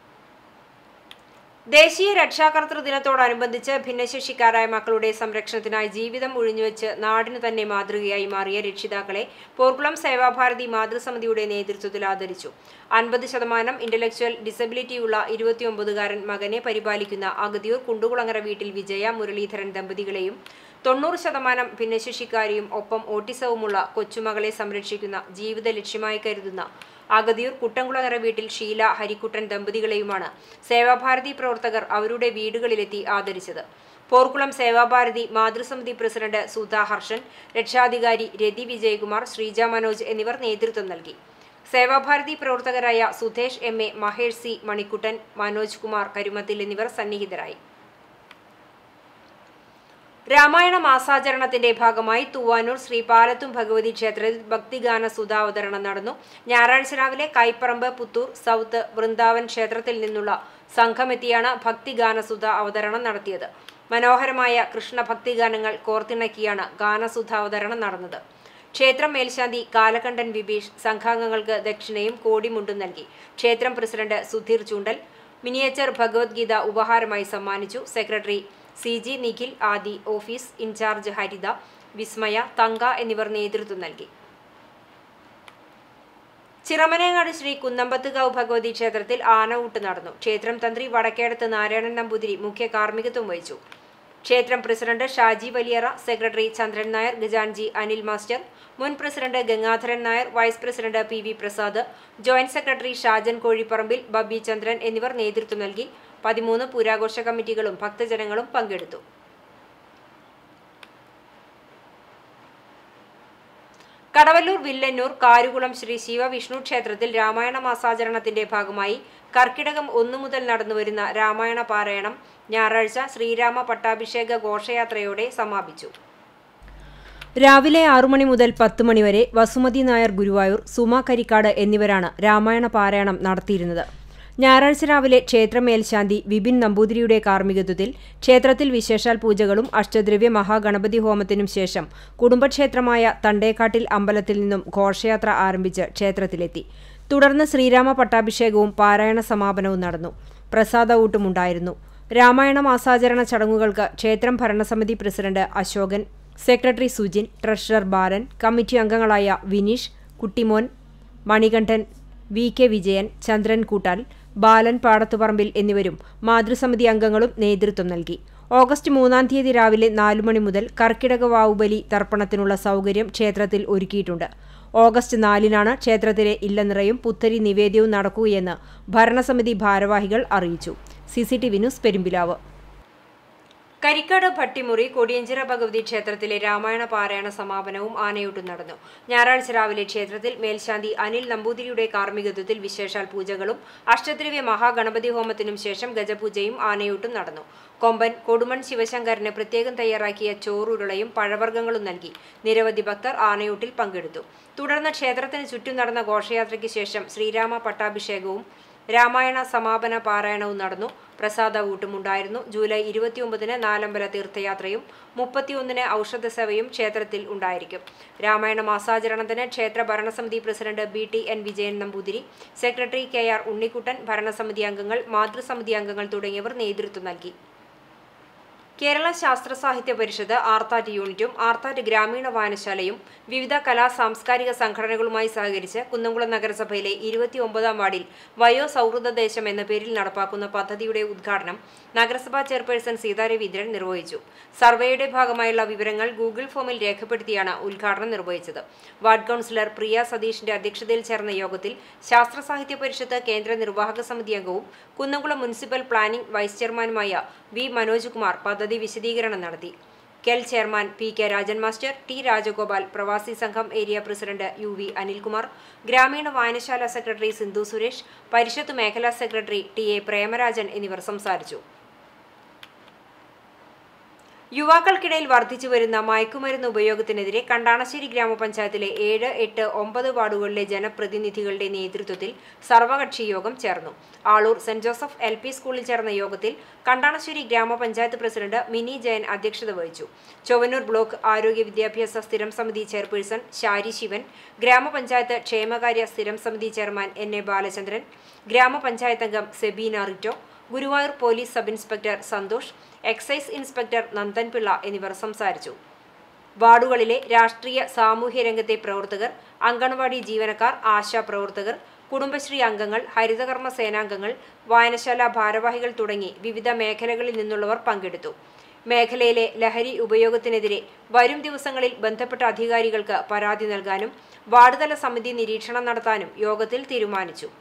ദേശീയ രക്ഷാകർതൃ ദിനത്തോടനുബന്ധിച്ച് ഭിന്നശേഷിക്കാരായ മക്കളുടെ സംരക്ഷണത്തിനായി ജീവിതം ഒഴിഞ്ഞുവെച്ച് നാടിനു തന്നെ മാതൃകയായി മാറിയ രക്ഷിതാക്കളെ പോർക്കുളം സേവാഭാരതി മാതൃസമിതിയുടെ നേതൃത്വത്തിൽ ആദരിച്ചു അൻപത് ശതമാനം ഇന്റലക്ച്വൽ ഡിസബിലിറ്റിയുള്ള ഇരുപത്തിയൊമ്പതുകാരൻ മകനെ പരിപാലിക്കുന്ന അഗതിയൂർ കുണ്ടുകുളങ്ങര വീട്ടിൽ വിജയ മുരളീധരൻ ദമ്പതികളെയും തൊണ്ണൂറ് ശതമാനം ഭിന്നശേഷിക്കാരിയും ഒപ്പം ഓട്ടിസവുമുള്ള കൊച്ചുമകളെ സംരക്ഷിക്കുന്ന ജീവിത ലക്ഷ്യമായി കരുതുന്ന അഗതിയൂർ കുട്ടംകുളങ്ങര വീട്ടിൽ ഷീല ഹരിക്കുട്ടൻ ദമ്പതികളെയുമാണ് സേവാഭാരതി പ്രവർത്തകർ അവരുടെ വീടുകളിലെത്തി ആദരിച്ചത് പോർക്കുളം സേവാഭാരതി മാതൃസമിതി പ്രസിഡന്റ് സുധാ ഹർഷൻ രക്ഷാധികാരി രതി വിജയകുമാർ ശ്രീജ മനോജ് എന്നിവർ നേതൃത്വം നൽകി സേവാഭാരതി പ്രവർത്തകരായ Sudhesh M A Mahesh C Manikuttan Manoj Kumar Karumathil എന്നിവർ സന്നിഹിതരായി രാമായണ മാസാചരണത്തിന്റെ ഭാഗമായി തൂവാനൂർ ശ്രീ പാലത്തും ഭഗവതി ക്ഷേത്രത്തിൽ ഭക്തിഗാന സുധാവതരണം നടന്നു ഞായറാഴ്ച രാവിലെ കൈപ്പറമ്പ് പുത്തൂർ സൗത്ത് വൃന്ദാവൻ ക്ഷേത്രത്തിൽ നിന്നുള്ള സംഘമെത്തിയാണ് ഭക്തിഗാന സുധ അവതരണം നടത്തിയത് മനോഹരമായ കൃഷ്ണഭക്തി ഗാനങ്ങൾ കോർത്തിണക്കിയാണ് ഗാനസുധാവതരണം നടന്നത് ക്ഷേത്രം മേൽശാന്തി കാലകണ്ഠൻ വിഭീഷ് സംഘാംഗങ്ങൾക്ക് ദക്ഷിണയും കോടിമുണ്ടും നൽകി ക്ഷേത്രം പ്രസിഡന്റ് സുധീർ ചൂണ്ടൽ മിനിയേച്ചർ ഭഗവത്ഗീത ഉപഹാരമായി സമ്മാനിച്ചു secretary C G Nikhil Adi office in charge Haritha Vismaya Thanka എന്നിവർ നേതൃത്വം നൽകി ചിറമനേങ്ങാട് ശ്രീ കുന്നമ്പത്തുകാവ് ഭഗവതി ക്ഷേത്രത്തിൽ ആനയൂട്ട് നടന്നു ക്ഷേത്രം തന്ത്രി വടക്കേടത്ത് നാരായണൻ നമ്പൂതിരി മുഖ്യ കാർമ്മികത്വം വഹിച്ചു ക്ഷേത്രം president Shaji Valiyara secretary Chandran Nair Gajanji Anil master മുൻ president Gangadharan Nair vice president P V Prasad joint secretary Shajan Kozhiparambil Babi Chandran എന്നിവർ നേതൃത്വം നൽകി പതിമൂന്ന് പുരാഘോഷ കമ്മിറ്റികളും ഭക്തജനങ്ങളും പങ്കെടുത്തു കടവല്ലൂർ വില്ലന്നൂർ കാരുകുളം ശ്രീ ശിവവിഷ്ണു ക്ഷേത്രത്തിൽ രാമായണ മാസാചരണത്തിന്റെ ഭാഗമായി കർക്കിടകം ഒന്നു മുതൽ നടന്നുവരുന്ന രാമായണ പാരായണം ഞായറാഴ്ച ശ്രീരാമ പട്ടാഭിഷേക ഘോഷയാത്രയോടെ സമാപിച്ചു രാവിലെ ആറു മണി മുതൽ പത്ത് മണിവരെ വസുമതി നായർ ഗുരുവായൂർ സുമ കരിക്കാട് എന്നിവരാണ് രാമായണ പാരായണം നടത്തിയിരുന്നത് ഞായറാഴ്ച രാവിലെ ക്ഷേത്ര മേൽശാന്തി വിപിൻ നമ്പൂതിരിയുടെ കാർമ്മികത്വത്തിൽ ക്ഷേത്രത്തിൽ വിശേഷാൽ പൂജകളും അഷ്ടദ്രവ്യ മഹാഗണപതി ഹോമത്തിനും ശേഷം കുടുംബക്ഷേത്രമായ തണ്ടേക്കാട്ടിൽ അമ്പലത്തിൽ നിന്നും ഘോഷയാത്ര ആരംഭിച്ച് ക്ഷേത്രത്തിലെത്തി തുടർന്ന് ശ്രീരാമ പട്ടാഭിഷേകവും പാരായണ സമാപനവും നടന്നു പ്രസാദ ഊട്ടുമുണ്ടായിരുന്നു രാമായണ മാസാചരണ ചടങ്ങുകൾക്ക് ക്ഷേത്രം ഭരണസമിതി president Asokan secretary Sujin treasurer Balan committee അംഗങ്ങളായ വിനീഷ് കുട്ടിമോൻ മണികണ്ഠൻ വി കെ വിജയൻ ചന്ദ്രൻ കൂട്ടാൽ ബാലൻ പാടത്തുപറമ്പിൽ എന്നിവരും മാതൃസമിതി അംഗങ്ങളും നേതൃത്വം നൽകി ഓഗസ്റ്റ് മൂന്നാം തീയതി രാവിലെ നാലു മണി മുതൽ കർക്കിടക വാവുബലി തർപ്പണത്തിനുള്ള സൗകര്യം ക്ഷേത്രത്തിൽ ഒരുക്കിയിട്ടുണ്ട് ഓഗസ്റ്റ് നാലിനാണ് ക്ഷേത്രത്തിലെ ഇല്ലനിറയും പുത്തരി നിവേദ്യവും നടക്കുകയെന്ന് ഭരണസമിതി ഭാരവാഹികൾ അറിയിച്ചു C C T V news Perumpilavu Karikkad Bhattimuri Kodiyanchira Bhagavathi ക്ഷേത്രത്തിലെ രാമായണ പാരായണ സമാപനവും ആനയൂട്ടും നടന്നു ഞായറാഴ്ച രാവിലെ ക്ഷേത്രത്തിൽ മേൽശാന്തി അനിൽ നമ്പൂതിരിയുടെ കാർമ്മികത്വത്തിൽ വിശേഷാൽ പൂജകളും അഷ്ടദ്രവ്യ മഹാഗണപതി ഹോമത്തിനും ശേഷം ഗജപൂജയും ആനയൂട്ടും നടന്നു കൊമ്പൻ കൊടുമൺ ശിവശങ്കറിന് പ്രത്യേകം തയ്യാറാക്കിയ ചോറുരുളയും പഴവർഗ്ഗങ്ങളും നൽകി നിരവധി ഭക്തർ ആനയൂട്ടിൽ പങ്കെടുത്തു തുടർന്ന് ക്ഷേത്രത്തിന് ചുറ്റും നടന്ന ഘോഷയാത്രയ്ക്ക് ശേഷം ശ്രീരാമ പട്ടാഭിഷേകവും രാമായണ സമാപന പാരായണവും നടന്നു പ്രസാദ ഊട്ടുമുണ്ടായിരുന്നു ജൂലൈ ഇരുപത്തിയൊമ്പതിന് നാലമ്പല തീർത്ഥയാത്രയും മുപ്പത്തിയൊന്നിന് ഔഷധ സേവയും ക്ഷേത്രത്തിൽ ഉണ്ടായിരിക്കും രാമായണ മാസാചരണത്തിന് ക്ഷേത്ര ഭരണസമിതി president B T N Vijayan Namboothiri secretary K R Unnikuttan ഭരണസമിതി അംഗങ്ങൾ മാതൃസമിതി അംഗങ്ങൾ തുടങ്ങിയവർ നേതൃത്വം നൽകി കേരള ശാസ്ത്ര സാഹിത്യ പരിഷത്ത് ആർത്താറ്റ് യൂണിറ്റും ആർത്താറ്റ് ഗ്രാമീണ വായനശാലയും വിവിധ കലാ സാംസ്കാരിക സംഘടനകളുമായി സഹകരിച്ച് കുന്നംകുളം നഗരസഭയിലെ ഇരുപത്തിയൊമ്പതാം വാർഡിൽ വയോ സൗഹൃദ ദേശം എന്ന പേരിൽ നടപ്പാക്കുന്ന പദ്ധതിയുടെ ഉദ്ഘാടനം നഗരസഭാ ചെയർപേഴ്സൺ സീതാ രവീന്ദ്രൻ നിർവഹിച്ചു സർവേയുടെ ഭാഗമായുള്ള വിവരങ്ങൾ ഗൂഗിൾ ഫോമിൽ രേഖപ്പെടുത്തിയാണ് ഉദ്ഘാടനം നിർവഹിച്ചത് വാർഡ് കൗൺസിലർ പ്രിയ സതീഷിന്റെ അധ്യക്ഷതയിൽ ചേർന്ന യോഗത്തിൽ ശാസ്ത്ര സാഹിത്യ പരിഷത്ത് കേന്ദ്ര നിർവാഹക സമിതി അംഗവും കുന്നംകുളം മുനിസിപ്പൽ പ്ലാനിംഗ് വൈസ് ചെയർമാനുമായ വി മനോജ് കുമാർ പദ്ധതി വിശദീകരണം നടത്തി KEL chairman P K Rajan master T Rajagopal Pravasi Sangham area president U V Anilkumar ഗ്രാമീണ വായനശാല സെക്രട്ടറി സിന്ധു സുരേഷ് പരിഷത്ത് മേഖലാ സെക്രട്ടറി ടി എ പ്രേമരാജൻ എന്നിവർ സംസാരിച്ചു യുവാക്കൾക്കിടയിൽ വർദ്ധിച്ചു വരുന്ന മയക്കുമരുന്ന് ഉപയോഗത്തിനെതിരെ കണ്ടാണശ്ശേരി ഗ്രാമപഞ്ചായത്തിലെ ഏഴ് എട്ട് ഒമ്പത് വാർഡുകളിലെ ജനപ്രതിനിധികളുടെ നേതൃത്വത്തിൽ സർവകക്ഷി യോഗം ചേർന്നു Aloor saint Joseph L P സ്കൂളിൽ ചേർന്ന യോഗത്തിൽ കണ്ടാണശ്ശേരി ഗ്രാമപഞ്ചായത്ത് പ്രസിഡന്റ് മിനി ജയൻ അധ്യക്ഷത വഹിച്ചു ചൊവ്വന്നൂർ ബ്ലോക്ക് ആരോഗ്യ വിദ്യാഭ്യാസ സ്ഥിരം സമിതി ചെയർപേഴ്സൺ ഷാരി ശിവൻ ഗ്രാമപഞ്ചായത്ത് ക്ഷേമകാര്യ സ്ഥിരം സമിതി chairman N A Balachandran gramapanchayat അംഗം Sebeena Ritto Guruvayur police sub inspector Santhosh excise inspector Nandanpillai എന്നിവർ സംസാരിച്ചു വാർഡുകളിലെ രാഷ്ട്രീയ സാമൂഹ്യ രംഗത്തെ പ്രവർത്തകർ അങ്കണവാടി ജീവനക്കാർ ആശാ പ്രവർത്തകർ കുടുംബശ്രീ അംഗങ്ങൾ ഹരിതകർമ്മ സേനാംഗങ്ങൾ വായനശാല ഭാരവാഹികൾ തുടങ്ങി വിവിധ മേഖലകളിൽ നിന്നുള്ളവർ പങ്കെടുത്തു മേഖലയിലെ ലഹരി ഉപയോഗത്തിനെതിരെ വരും ദിവസങ്ങളിൽ ബന്ധപ്പെട്ട അധികാരികൾക്ക് പരാതി നൽകാനും വാർഡ് തല സമിതി നിരീക്ഷണം നടത്താനും യോഗത്തിൽ തീരുമാനിച്ചു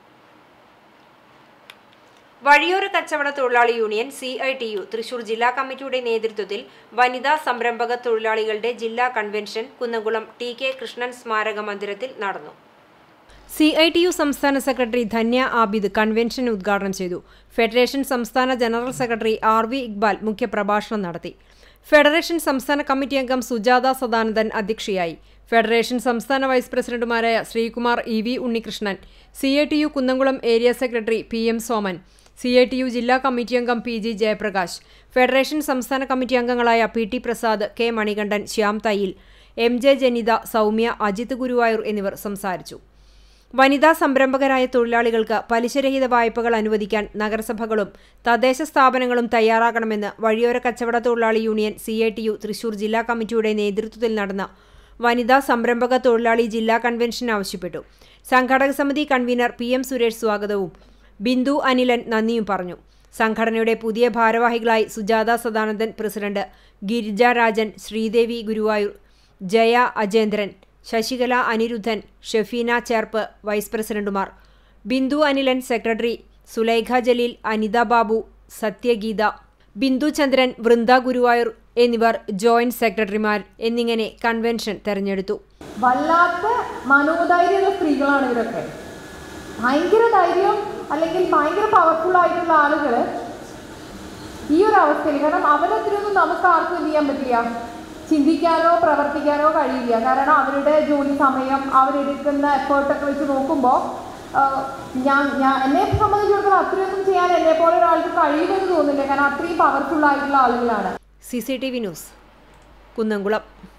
വഴിയോര കച്ചവട തൊഴിലാളി union C I T U Thrissur ജില്ലാ കമ്മിറ്റിയുടെ നേതൃത്വത്തിൽ വനിതാ സംരംഭക തൊഴിലാളികളുടെ ജില്ലാ convention Kunnamkulam T K Krishnan സ്മാരക മന്ദിരത്തിൽ നടന്നു സി ഐ ടി യു സംസ്ഥാന സെക്രട്ടറി ധന്യ ആബിദ് കൺവെൻഷൻ ഉദ്ഘാടനം ചെയ്തു ഫെഡറേഷൻ സംസ്ഥാന general secretary R V Iqbal മുഖ്യപ്രഭാഷണം നടത്തി ഫെഡറേഷൻ സംസ്ഥാന കമ്മിറ്റി അംഗം സുജാത സദാനന്ദൻ അധ്യക്ഷയായി ഫെഡറേഷൻ സംസ്ഥാന വൈസ് പ്രസിഡന്റുമാരായ Sreekumar E V Unnikrishnan C I T U Kunnamkulam area secretary P M Soman C I T U ജില്ലാ കമ്മിറ്റി അംഗം പി ജി ജയപ്രകാശ് ഫെഡറേഷൻ സംസ്ഥാന കമ്മിറ്റി അംഗങ്ങളായ P T Prasad K Manikandan Shyam Thayyil M J Janitha Soumya Ajith Guruvayur എന്നിവർ സംസാരിച്ചു വനിതാ സംരംഭകരായ തൊഴിലാളികൾക്ക് പലിശരഹിത വായ്പകൾ അനുവദിക്കാൻ നഗരസഭകളും തദ്ദേശ സ്ഥാപനങ്ങളും തയ്യാറാകണമെന്ന് വഴിയോര കച്ചവട തൊഴിലാളി union C I T U Thrissur ജില്ലാ കമ്മിറ്റിയുടെ നേതൃത്വത്തിൽ നടന്ന വനിതാ സംരംഭക തൊഴിലാളി ജില്ലാ കൺവെൻഷൻ ആവശ്യപ്പെട്ടു സംഘാടക സമിതി കൺവീനർ പി എം സുരേഷ് സ്വാഗതവും ബിന്ദു അനിലൻ നന്ദിയും പറഞ്ഞു സംഘടനയുടെ പുതിയ ഭാരവാഹികളായി സുജാത സദാനന്ദൻ പ്രസിഡന്റ് ഗിരിജ രാജൻ ശ്രീദേവി ഗുരുവായൂർ ജയ അജേന്ദ്രൻ ശശികല അനിരുദ്ധൻ ഷെഫീന ചേർപ്പ് വൈസ് പ്രസിഡന്റുമാർ ബിന്ദു അനിലൻ സെക്രട്ടറി സുലൈഖ ജലീൽ അനിത ബാബു സത്യഗീത ബിന്ദു ചന്ദ്രൻ വൃന്ദ ഗുരുവായൂർ എന്നിവർ ജോയിന്റ് സെക്രട്ടറിമാർ എന്നിങ്ങനെ കൺവെൻഷൻ തെരഞ്ഞെടുത്തു വല്ലാത്ത മനോധൈര്യമുള്ള സ്ത്രീകളാണ് ഇവരൊക്കെ ഭയങ്കര ധൈര്യം അല്ലെങ്കിൽ ഭയങ്കര പവർഫുൾ ആയിട്ടുള്ള ആളുകൾ ഈ ഒരു അവസ്ഥയിൽ കാരണം അവരത്രയൊന്നും നമുക്ക് ആർക്കും എന്ത് ചെയ്യാൻ പറ്റില്ല ചിന്തിക്കാനോ പ്രവർത്തിക്കാനോ കഴിയില്ല കാരണം അവരുടെ ജോലി സമയം അവരെടുക്കുന്ന എഫേർട്ടൊക്കെ വെച്ച് നോക്കുമ്പോൾ ഞാൻ ഞാൻ എന്നെ സംബന്ധിച്ചിടത്തോളം അത്രയൊന്നും ചെയ്യാൻ എന്നെ പോലെ ഒരാൾക്ക് കഴിയുമെന്ന് തോന്നുന്നില്ല കാരണം അത്രയും പവർഫുൾ ആയിട്ടുള്ള ആളുകളാണ് C C T V news Kunnamkulam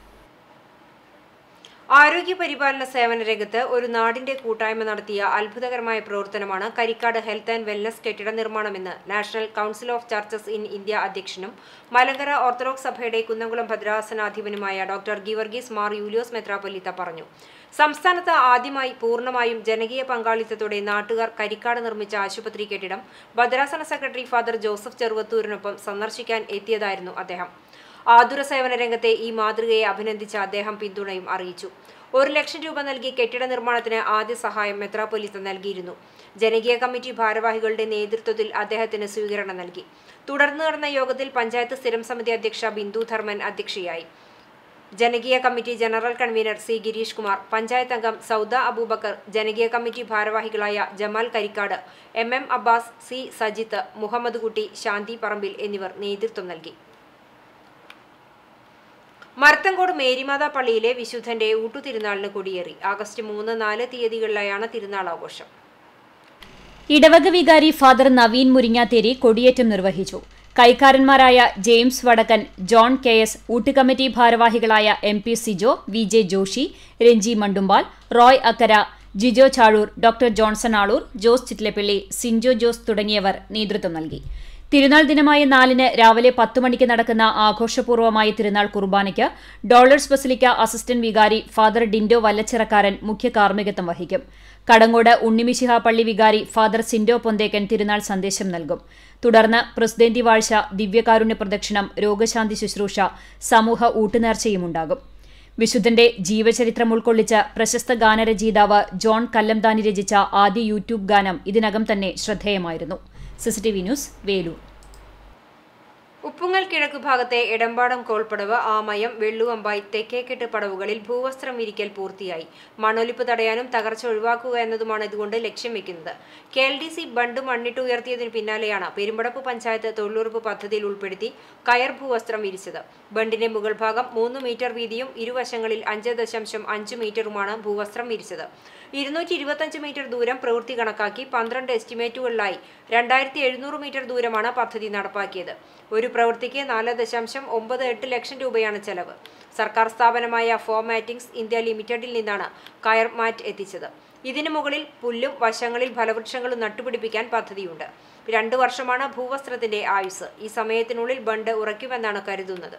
ആരോഗ്യ പരിപാലന സേവന രംഗത്ത് ഒരു നാടിന്റെ കൂട്ടായ്മ നടത്തിയ അത്ഭുതകരമായ പ്രവർത്തനമാണ് കരിക്കാട് ഹെൽത്ത് ആൻഡ് വെൽനസ് കെട്ടിട നിർമ്മാണമെന്ന് national council of churches in India അധ്യക്ഷനും മലങ്കര ഓർത്തഡോക്സ് സഭയുടെ കുന്നംകുളം ഭദ്രാസനാധിപനുമായ ഡോക്ടർ ഗിവർഗീസ് മാർ യൂലിയോസ് മെത്രാപ്പൊലിത്ത പറഞ്ഞു സംസ്ഥാനത്ത് ആദ്യമായി പൂർണ്ണമായും ജനകീയ പങ്കാളിത്തത്തോടെ നാട്ടുകാർ കരിക്കാട് നിർമ്മിച്ച ആശുപത്രി കെട്ടിടം ഭദ്രാസന സെക്രട്ടറി ഫാദർ ജോസഫ് ചെറുവത്തൂരിനൊപ്പം സന്ദർശിക്കാൻ എത്തിയതായിരുന്നു അദ്ദേഹം ആതുര സേവന രംഗത്തെ ഈ മാതൃകയെ അഭിനന്ദിച്ച അദ്ദേഹം പിന്തുണയും അറിയിച്ചു ഒരു ലക്ഷം രൂപ നൽകി കെട്ടിട നിർമ്മാണത്തിന് ആദ്യ സഹായം മെത്രാപ്പൊലിത്ത നൽകിയിരുന്നു ജനകീയ കമ്മിറ്റി ഭാരവാഹികളുടെ നേതൃത്വത്തിൽ അദ്ദേഹത്തിന് സ്വീകരണം നൽകി തുടർന്ന് നടന്ന യോഗത്തിൽ പഞ്ചായത്ത് സ്ഥിരം സമിതി അധ്യക്ഷ ബിന്ദു ധർമ്മൻ അധ്യക്ഷയായി ജനകീയ committee general convener C Gireesh Kumar panchayat അംഗം സൗദ അബൂബക്കർ ജനകീയ കമ്മിറ്റി ഭാരവാഹികളായ Jamal Karikkad M M Abbas C Sajith Muhammad Kutty Shanthi പറമ്പിൽ എന്നിവർ നേതൃത്വം നൽകി മർത്തങ്കോട് മേരിമാതാ പള്ളിയിലെ വിശുദ്ധന്റെ ഊട്ടുതിരുനാളിന് കൊടിയേറി ആഗസ്റ്റ് മൂന്ന് നാല് തീയതികളിലായാണ് തിരുനാൾ ആഘോഷം ഇടവക വികാരി ഫാദർ നവീൻ മുരിങ്ങാത്തേരി കൊടിയേറ്റം നിർവഹിച്ചു കൈക്കാരന്മാരായ James Vadakkan John K S ഊട്ടുകമ്മിറ്റി ഭാരവാഹികളായ M P Sijo V J Joshy Ranji Mandumpal Roy Akkara Jijo Chazhoor doctor Johnson Aloor Jose Chittilappilly Sinjo Jose തുടങ്ങിയവർ നേതൃത്വം നൽകി തിരുനാൾ ദിനമായ നാലിന് രാവിലെ പത്ത് മണിക്ക് നടക്കുന്ന ആഘോഷപൂർവമായ തിരുനാൾ കുർബാനയ്ക്ക് ഡോളേഴ്സ് ബസിലിക്ക അസിസ്റ്റന്റ് വികാരി ഫാദർ ഡിൻഡോ വല്ലച്ചിറക്കാരൻ മുഖ്യ കാർമ്മികത്വം വഹിക്കും കടങ്ങോട് ഉണ്ണിമിശിഹ പള്ളി വികാരി ഫാദർ സിൻഡോ പൊന്തേക്കൻ തിരുനാൾ സന്ദേശം നൽകും തുടർന്ന് പ്രസിഡന്റി വാഴ്ച ദിവ്യകാരുണ്യ പ്രദക്ഷിണം രോഗശാന്തി ശുശ്രൂഷ സമൂഹ ഊട്ടുനേർച്ചയുമുണ്ടാകും വിശുദ്ധന്റെ ജീവചരിത്രം ഉൾക്കൊള്ളിച്ച പ്രശസ്ത ഗാനരചയിതാവ് ജോൺ കല്ലംദാനി രചിച്ച ആദ്യ യൂട്യൂബ് ഗാനം ഇതിനകം തന്നെ ശ്രദ്ധേയമായിരുന്നു സിസിടിവി ന്യൂസ് വേലൂർ ഉപ്പുങ്ങൽ കിഴക്ക് ഭാഗത്തെ എടമ്പാടം കോൾപ്പടവ് ആമയം വെള്ളുവമ്പായി തെക്കേക്കെട്ട് പടവുകളിൽ ഭൂവസ്ത്രം വിരിക്കൽ പൂർത്തിയായി മണ്ണൊലിപ്പ് തടയാനും തകർച്ച ഒഴിവാക്കുക എന്നതുമാണ് ഇതുകൊണ്ട് ലക്ഷ്യം വെക്കുന്നത് K L D C bund മണ്ണിട്ട് ഉയർത്തിയതിനു പിന്നാലെയാണ് പെരുമ്പടപ്പ് പഞ്ചായത്ത് തൊഴിലുറപ്പ് പദ്ധതിയിൽ ഉൾപ്പെടുത്തി കയർ ഭൂവസ്ത്രം വിരിച്ചത് ബണ്ടിന്റെ മുകൾ ഭാഗം മൂന്ന് മീറ്റർ വീതിയും ഇരുവശങ്ങളിൽ അഞ്ച് ദശാംശം അഞ്ച് മീറ്ററുമാണ് ഭൂവസ്ത്രം വിരിച്ചത് ഇരുന്നൂറ്റി ഇരുപത്തഞ്ച് മീറ്റർ ദൂരം പ്രവൃത്തി കണക്കാക്കി പന്ത്രണ്ട് എസ്റ്റിമേറ്റുകളിലായി രണ്ടായിരത്തി എഴുന്നൂറ് മീറ്റർ ദൂരമാണ് പദ്ധതി നടപ്പാക്കിയത് ഒരു പ്രവൃത്തിക്ക് നാല് ദശാംശം ഒമ്പത് എട്ട് ലക്ഷം രൂപയാണ് ചെലവ് സർക്കാർ സ്ഥാപനമായ ഫോമാറ്റിംഗ്സ് ഇന്ത്യ ലിമിറ്റഡിൽ നിന്നാണ് കയർ മാറ്റ് എത്തിച്ചത് ഇതിനു മുകളിൽ പുല്ലും വശങ്ങളിൽ ഫലവൃക്ഷങ്ങളും നട്ടുപിടിപ്പിക്കാൻ പദ്ധതിയുണ്ട് രണ്ടു വർഷമാണ് ഭൂവസ്ത്രത്തിന്റെ ആയുസ് ഈ സമയത്തിനുള്ളിൽ ബണ്ട് ഉറയ്ക്കുമെന്നാണ് കരുതുന്നത്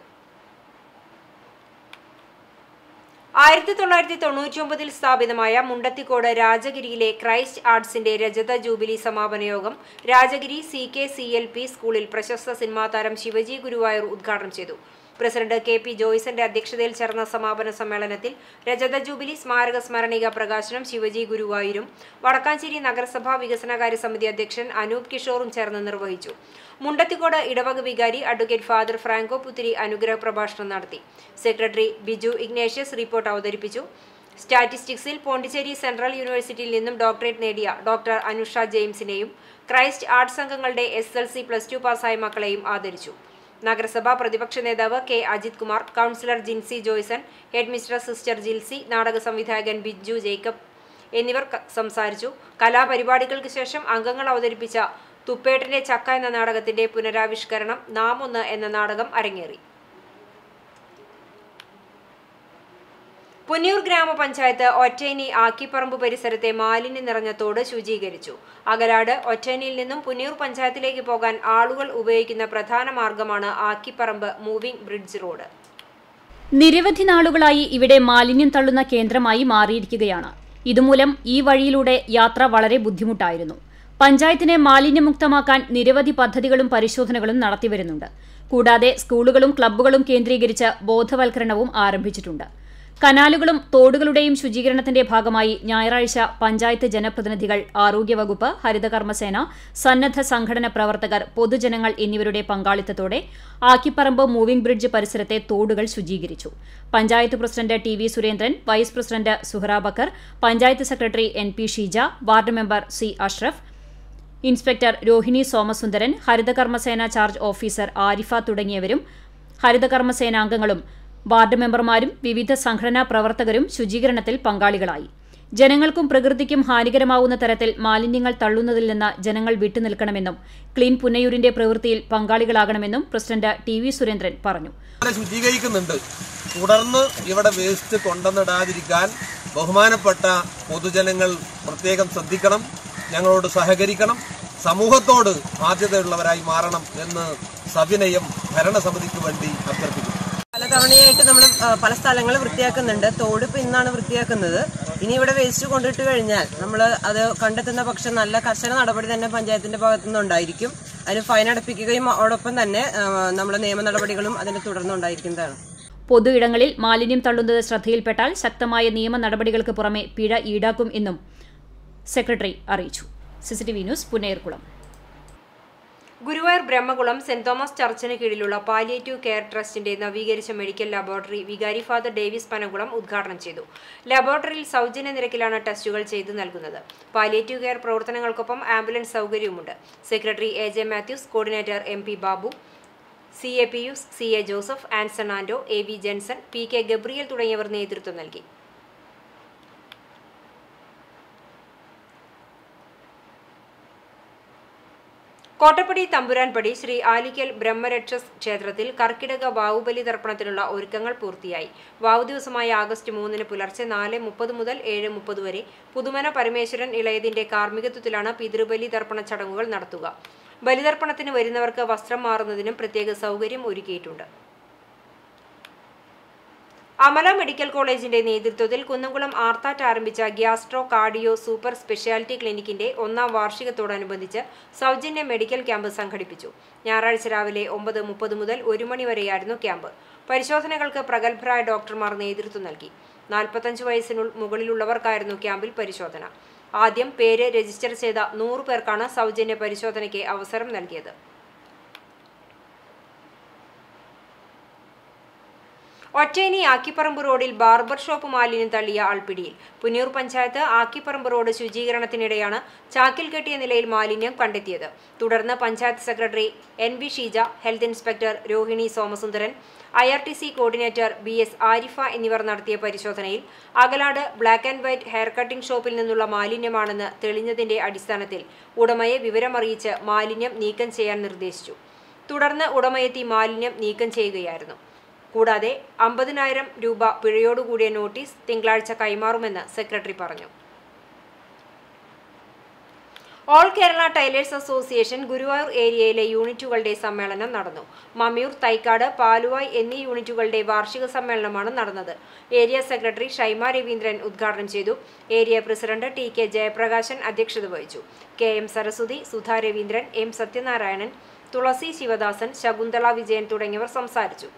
ആയിരത്തി തൊള്ളായിരത്തി തൊണ്ണൂറ്റി ഒമ്പതിൽ സ്ഥാപിതമായ മുണ്ടത്തിക്കോട് രാജഗിരിയിലെ ക്രൈസ്റ്റ് ആർട്സിന്റെ രജത ജൂബിലി സമാപന യോഗം Rajagiri C K C L P സ്കൂളിൽ പ്രശസ്ത സിനിമാ താരം ശിവജി ഗുരുവായൂർ ഉദ്ഘാടനം ചെയ്തു പ്രസിഡന്റ് കെ പി ജോയ്സന്റെ അധ്യക്ഷതയിൽ ചേർന്ന സമാപന സമ്മേളനത്തിൽ രജത ജൂബിലി സ്മാരക സ്മരണിക പ്രകാശനം ശിവജി ഗുരുവായൂരും വടക്കാഞ്ചേരി നഗരസഭാ വികസനകാര്യ സമിതി അധ്യക്ഷൻ അനൂപ് കിഷോറും ചേർന്ന് നിർവഹിച്ചു മുണ്ടത്തിക്കോട് ഇടവക വികാരി അഡ്വക്കേറ്റ് ഫാദർ ഫ്രാങ്കോ പുത്തിരി അനുഗ്രഹ പ്രഭാഷണം നടത്തി സെക്രട്ടറി ബിജു ഇഗ്നേഷ്യസ് റിപ്പോർട്ട് അവതരിപ്പിച്ചു സ്റ്റാറ്റിസ്റ്റിക്സിൽ പോണ്ടിച്ചേരി സെൻട്രൽ യൂണിവേഴ്സിറ്റിയിൽ നിന്നും ഡോക്ടറേറ്റ് നേടിയ ഡോക്ടർ അനുഷ ജെയിംസിനെയും ക്രൈസ്റ്റ് ആർട്സ് അംഗങ്ങളുടെ S L C plus two പാസ്സായ മക്കളെയും ആദരിച്ചു നഗരസഭാ പ്രതിപക്ഷ നേതാവ് K Ajith Kumar councillor Jincy Joyson head mister sister Jilsy നാടക സംവിധായകൻ ബിജു ജേക്കബ് എന്നിവർ ക- സംസാരിച്ചു കലാപരിപാടികൾക്ക് ശേഷം അംഗങ്ങൾ അവതരിപ്പിച്ച തുപ്പേട്ടന്റെ ചക്ക എന്ന നാടകത്തിന്റെ പുനരാവിഷ്കരണം നാം ഒന്ന് എന്ന നാടകം അരങ്ങേറി പുന്നൂർ ഗ്രാമപഞ്ചായത്ത് ഒറ്റേനി ആക്കിപ്പറമ്പ് പരിസരത്തെ മാലിന്യം നിറഞ്ഞ തോട് ശുചീകരിച്ചു അകലാട് ഒറ്റേനിയിൽ നിന്നും പുന്നൂർ പഞ്ചായത്തിലേക്ക് പോകാൻ ആളുകൾ ഉപയോഗിക്കുന്ന പ്രധാന മാർഗമാണ് ആക്കിപ്പറമ്പ് മൂവിംഗ് ബ്രിഡ്ജ് റോഡ് നിരവധി നാളുകളായി ഇവിടെ മാലിന്യം തള്ളുന്ന കേന്ദ്രമായി മാറിയിരിക്കുകയാണ് ഇതുമൂലം ഈ വഴിയിലൂടെ യാത്ര വളരെ ബുദ്ധിമുട്ടായിരുന്നു പഞ്ചായത്തിനെ മാലിന്യമുക്തമാക്കാൻ നിരവധി പദ്ധതികളും പരിശോധനകളും നടത്തിവരുന്നുണ്ട് കൂടാതെ സ്കൂളുകളും ക്ലബ്ബുകളും കേന്ദ്രീകരിച്ച് ബോധവൽക്കരണവും ആരംഭിച്ചിട്ടുണ്ട് കനാലുകളും തോടുകളുടെയും ശുചീകരണത്തിന്റെ ഭാഗമായി ഞായറാഴ്ച പഞ്ചായത്ത് ജനപ്രതിനിധികൾ ആരോഗ്യവകുപ്പ് ഹരിതകർമ്മസേന സന്നദ്ധ സംഘടന പ്രവർത്തകർ പൊതുജനങ്ങൾ എന്നിവരുടെ പങ്കാളിത്തത്തോടെ ആക്കിപ്പറമ്പ് മൂവിംഗ് ബ്രിഡ്ജ് പരിസരത്തെ തോടുകൾ ശുചീകരിച്ചു panchayat president T V Surendran vice president Suhara Bakkar panchayat secretary N P Sheeja ward member C Ashraf inspector Rohini Somasundaran Harithakarmasena charge officer Arifa തുടങ്ങിയവരും ഹരിതകർമ്മസേനാംഗങ്ങളും വാർഡ് മെമ്പർമാരും വിവിധ സംഘടനാ പ്രവർത്തകരും ശുചീകരണത്തിൽ പങ്കാളികളായി ജനങ്ങൾക്കും പ്രകൃതിക്കും ഹാനികരമാവുന്ന തരത്തിൽ മാലിന്യങ്ങൾ തള്ളുന്നതിൽ നിന്ന് ജനങ്ങൾ വിട്ടുനിൽക്കണമെന്നും ക്ലീൻ പുന്നയൂരിന്റെ പ്രവൃത്തിയിൽ പങ്കാളികളാകണമെന്നും പ്രസിഡന്റ് ടി വി സുരേന്ദ്രൻ പറഞ്ഞു ഇവിടെ ശുചീകരിക്കുന്നുണ്ട് തുടർന്ന് ഇവിടെ വേസ്റ്റ് കൊണ്ടുവന്നിടാതിരിക്കാൻ ബഹുമാനപ്പെട്ട പൊതുജനങ്ങൾ പ്രത്യേകം ശ്രദ്ധിക്കണം ഞങ്ങളോട് സഹകരിക്കണം സമൂഹത്തോട് ബാധ്യതയുള്ളവരായി മാറണം എന്ന് സവിനയം ഭരണസമിതിക്ക് വേണ്ടി അഭ്യർത്ഥിക്കുന്നു പലതവണയായിട്ട് നമ്മൾ പല സ്ഥലങ്ങൾ വൃത്തിയാക്കുന്നുണ്ട് തോട് ഇപ്പം ഇന്നാണ് വൃത്തിയാക്കുന്നത് ഇനി ഇവിടെ വേസ്റ്റ് കൊണ്ടിട്ട് കഴിഞ്ഞാൽ നമ്മൾ അത് കണ്ടെത്തുന്ന പക്ഷം നല്ല കർശന നടപടി തന്നെ പഞ്ചായത്തിന്റെ ഭാഗത്തു നിന്നുണ്ടായിരിക്കും അതിന് ഫൈൻ അടപ്പിക്കുകയും അതോടൊപ്പം തന്നെ നമ്മൾ നിയമ നടപടികളും അതിന് തുടർന്നുണ്ടായിരിക്കുന്നതാണ് പൊതു ഇടങ്ങളിൽ മാലിന്യം തള്ളുന്നത് ശ്രദ്ധയിൽപ്പെട്ടാൽ ശക്തമായ നിയമ നടപടികൾക്ക് പുറമെ പിഴ ഈടാക്കും എന്നും സെക്രട്ടറി അറിയിച്ചു CCTV news Punnerkulam Guruvayur Brahmakulam saint Thomas ചർച്ചിന് കീഴിലുള്ള പാലിയേറ്റീവ് കെയർ ട്രസ്റ്റിന്റെ നവീകരിച്ച മെഡിക്കൽ ലബോറട്ടറി വികാരി ഫാദർ ഡേവിസ് പനകുളം ഉദ്ഘാടനം ചെയ്തു ലബോറട്ടറിയിൽ സൗജന്യ നിരക്കിലാണ് ടെസ്റ്റുകൾ ചെയ്തു നൽകുന്നത് പാലിയേറ്റീവ് കെയർ പ്രവർത്തനങ്ങൾക്കൊപ്പം ആംബുലൻസ് സൗകര്യവുമുണ്ട് secretary A J Mathews coordinator M P Babu C A Pius C A Joseph Anson Ando A V Jenson P K Gabriel തുടങ്ങിയവർ നേതൃത്വം നൽകി കോട്ടപ്പടി തമ്പുരാൻപടി ശ്രീ ആലിക്കൽ ബ്രഹ്മരക്ഷസ് ക്ഷേത്രത്തിൽ കർക്കിടക വാവുബലി തർപ്പണത്തിനുള്ള ഒരുക്കങ്ങൾ പൂർത്തിയായി വാവു ദിവസമായ ആഗസ്റ്റ് മൂന്നിന് പുലർച്ചെ നാല് മുപ്പത് മുതൽ ഏഴ് മുപ്പത് വരെ പുതുമന പരമേശ്വരൻ ഇളയതിന്റെ കാർമ്മികത്വത്തിലാണ് പിതൃബലി തർപ്പണ ചടങ്ങുകൾ നടത്തുക ബലിതർപ്പണത്തിന് വരുന്നവർക്ക് വസ്ത്രം മാറുന്നതിനും പ്രത്യേക സൗകര്യം ഒരുക്കിയിട്ടുണ്ട് അമല മെഡിക്കൽ കോളേജിന്റെ നേതൃത്വത്തിൽ കുന്നംകുളം ആർത്താറ്റ് ആരംഭിച്ച ഗ്യാസ്ട്രോ കാർഡിയോ സൂപ്പർ സ്പെഷ്യാലിറ്റി ക്ലിനിക്കിന്റെ ഒന്നാം വാർഷികത്തോടനുബന്ധിച്ച് സൗജന്യ മെഡിക്കൽ ക്യാമ്പ് സംഘടിപ്പിച്ചു ഞായറാഴ്ച രാവിലെ ഒമ്പത് മുപ്പത് മുതൽ ഒരു മണി വരെയായിരുന്നു ക്യാമ്പ് പരിശോധനകൾക്ക് പ്രഗത്ഭരായ ഡോക്ടർമാർ നേതൃത്വം നൽകി നാൽപ്പത്തഞ്ച് വയസ്സിനു മുകളിലുള്ളവർക്കായിരുന്നു ക്യാമ്പിൽ പരിശോധന ആദ്യം പേര് രജിസ്റ്റർ ചെയ്ത നൂറ് പേർക്കാണ് സൗജന്യ പരിശോധനയ്ക്ക് അവസരം നൽകിയത് ഒറ്റേനി ആക്കിപ്പറമ്പ് റോഡിൽ ബാർബർ ഷോപ്പ് മാലിന്യം തള്ളിയ ആൾപിടിയിൽ പുന്നൂർ പഞ്ചായത്ത് ആക്കിപ്പറമ്പ് റോഡ് ശുചീകരണത്തിനിടെയാണ് ചാക്കിൽ കെട്ടിയ നിലയിൽ മാലിന്യം കണ്ടെത്തിയത് തുടർന്ന് panchayat secretary N V Sheeja health inspector Rohini Somasundaran I R T C coordinator B S Arifa എന്നിവർ നടത്തിയ പരിശോധനയിൽ Akalad black and white hair cutting ഷോപ്പിൽ നിന്നുള്ള മാലിന്യമാണെന്ന് തെളിഞ്ഞതിന്റെ അടിസ്ഥാനത്തിൽ ഉടമയെ വിവരമറിയിച്ച് മാലിന്യം നീക്കം ചെയ്യാൻ നിർദ്ദേശിച്ചു തുടർന്ന് ഉടമയെത്തി മാലിന്യം നീക്കം ചെയ്യുകയായിരുന്നു കൂടാതെ അമ്പതിനായിരം രൂപ പിഴയോടുകൂടിയ നോട്ടീസ് തിങ്കളാഴ്ച കൈമാറുമെന്ന് സെക്രട്ടറി പറഞ്ഞു all Kerala tailors association Guruvayur ഏരിയയിലെ യൂണിറ്റുകളുടെ സമ്മേളനം നടന്നു മമ്മിയൂർ തൈക്കാട് പാലുവായ് എന്നീ യൂണിറ്റുകളുടെ വാർഷിക സമ്മേളനമാണ് നടന്നത് ഏരിയ സെക്രട്ടറി ഷൈമ രവീന്ദ്രൻ ഉദ്ഘാടനം ചെയ്തു area president T K Jayaprakashan അധ്യക്ഷത വഹിച്ചു K M Saraswathi Sudha Raveendran M Sathyanarayanan Thulasi Sivadasan Shakuntala Vijayan തുടങ്ങിയവർ സംസാരിച്ചു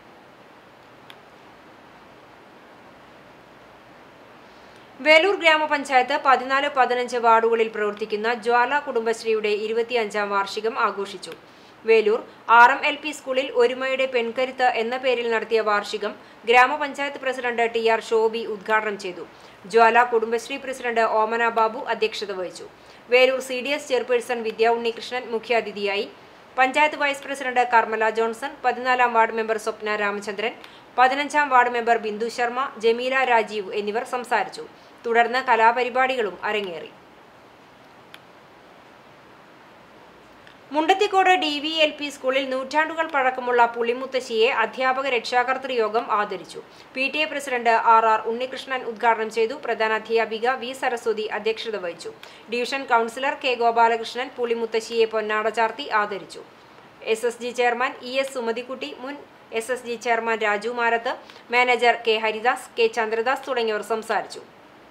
വേലൂർ ഗ്രാമപഞ്ചായത്ത് പതിനാല് പതിനഞ്ച് വാർഡുകളിൽ പ്രവർത്തിക്കുന്ന ജ്വാല കുടുംബശ്രീയുടെ ഇരുപത്തിയഞ്ചാം വാർഷികം ആഘോഷിച്ചു Velur R M L P സ്കൂളിൽ ഒരുമയുടെ പെൺകരുത്ത് എന്ന പേരിൽ നടത്തിയ വാർഷികം ഗ്രാമപഞ്ചായത്ത് പ്രസിഡന്റ് ടി ആർ ഷോബി ഉദ്ഘാടനം ചെയ്തു ജ്വാല കുടുംബശ്രീ പ്രസിഡന്റ് ഓമന ബാബു അധ്യക്ഷത വഹിച്ചു Velur C D S chairperson Vidya Unnikrishnan മുഖ്യാതിഥിയായി panchayat vice president Karmala Johnson പതിനാലാം വാർഡ് മെമ്പർ സ്വപ്ന രാമചന്ദ്രൻ പതിനഞ്ചാം വാർഡ് മെമ്പർ ബിന്ദു ശർമ്മ ജമീല രാജീവ് എന്നിവർ സംസാരിച്ചു തുടർന്ന് കലാപരിപാടികളും അരങ്ങേറി Mundathikode D V L P സ്കൂളിൽ നൂറ്റാണ്ടുകൾ പഴക്കമുള്ള പുളിമുത്തശ്ശിയെ അധ്യാപക രക്ഷാകർതൃ യോഗം ആദരിച്ചു P T A president R R Unnikrishnan ഉദ്ഘാടനം ചെയ്തു പ്രധാന അധ്യാപിക വി സരസ്വതി അധ്യക്ഷത വഹിച്ചു ഡിവിഷൻ കൗൺസിലർ കെ ഗോപാലകൃഷ്ണൻ പുളിമുത്തശ്ശിയെ പൊന്നാട ചാർത്തി ആദരിച്ചു S S G chairman E S Sumathikutty മുൻ S S G chairman Raju Marath manager K Haridas K Chandradas തുടങ്ങിയവർ സംസാരിച്ചു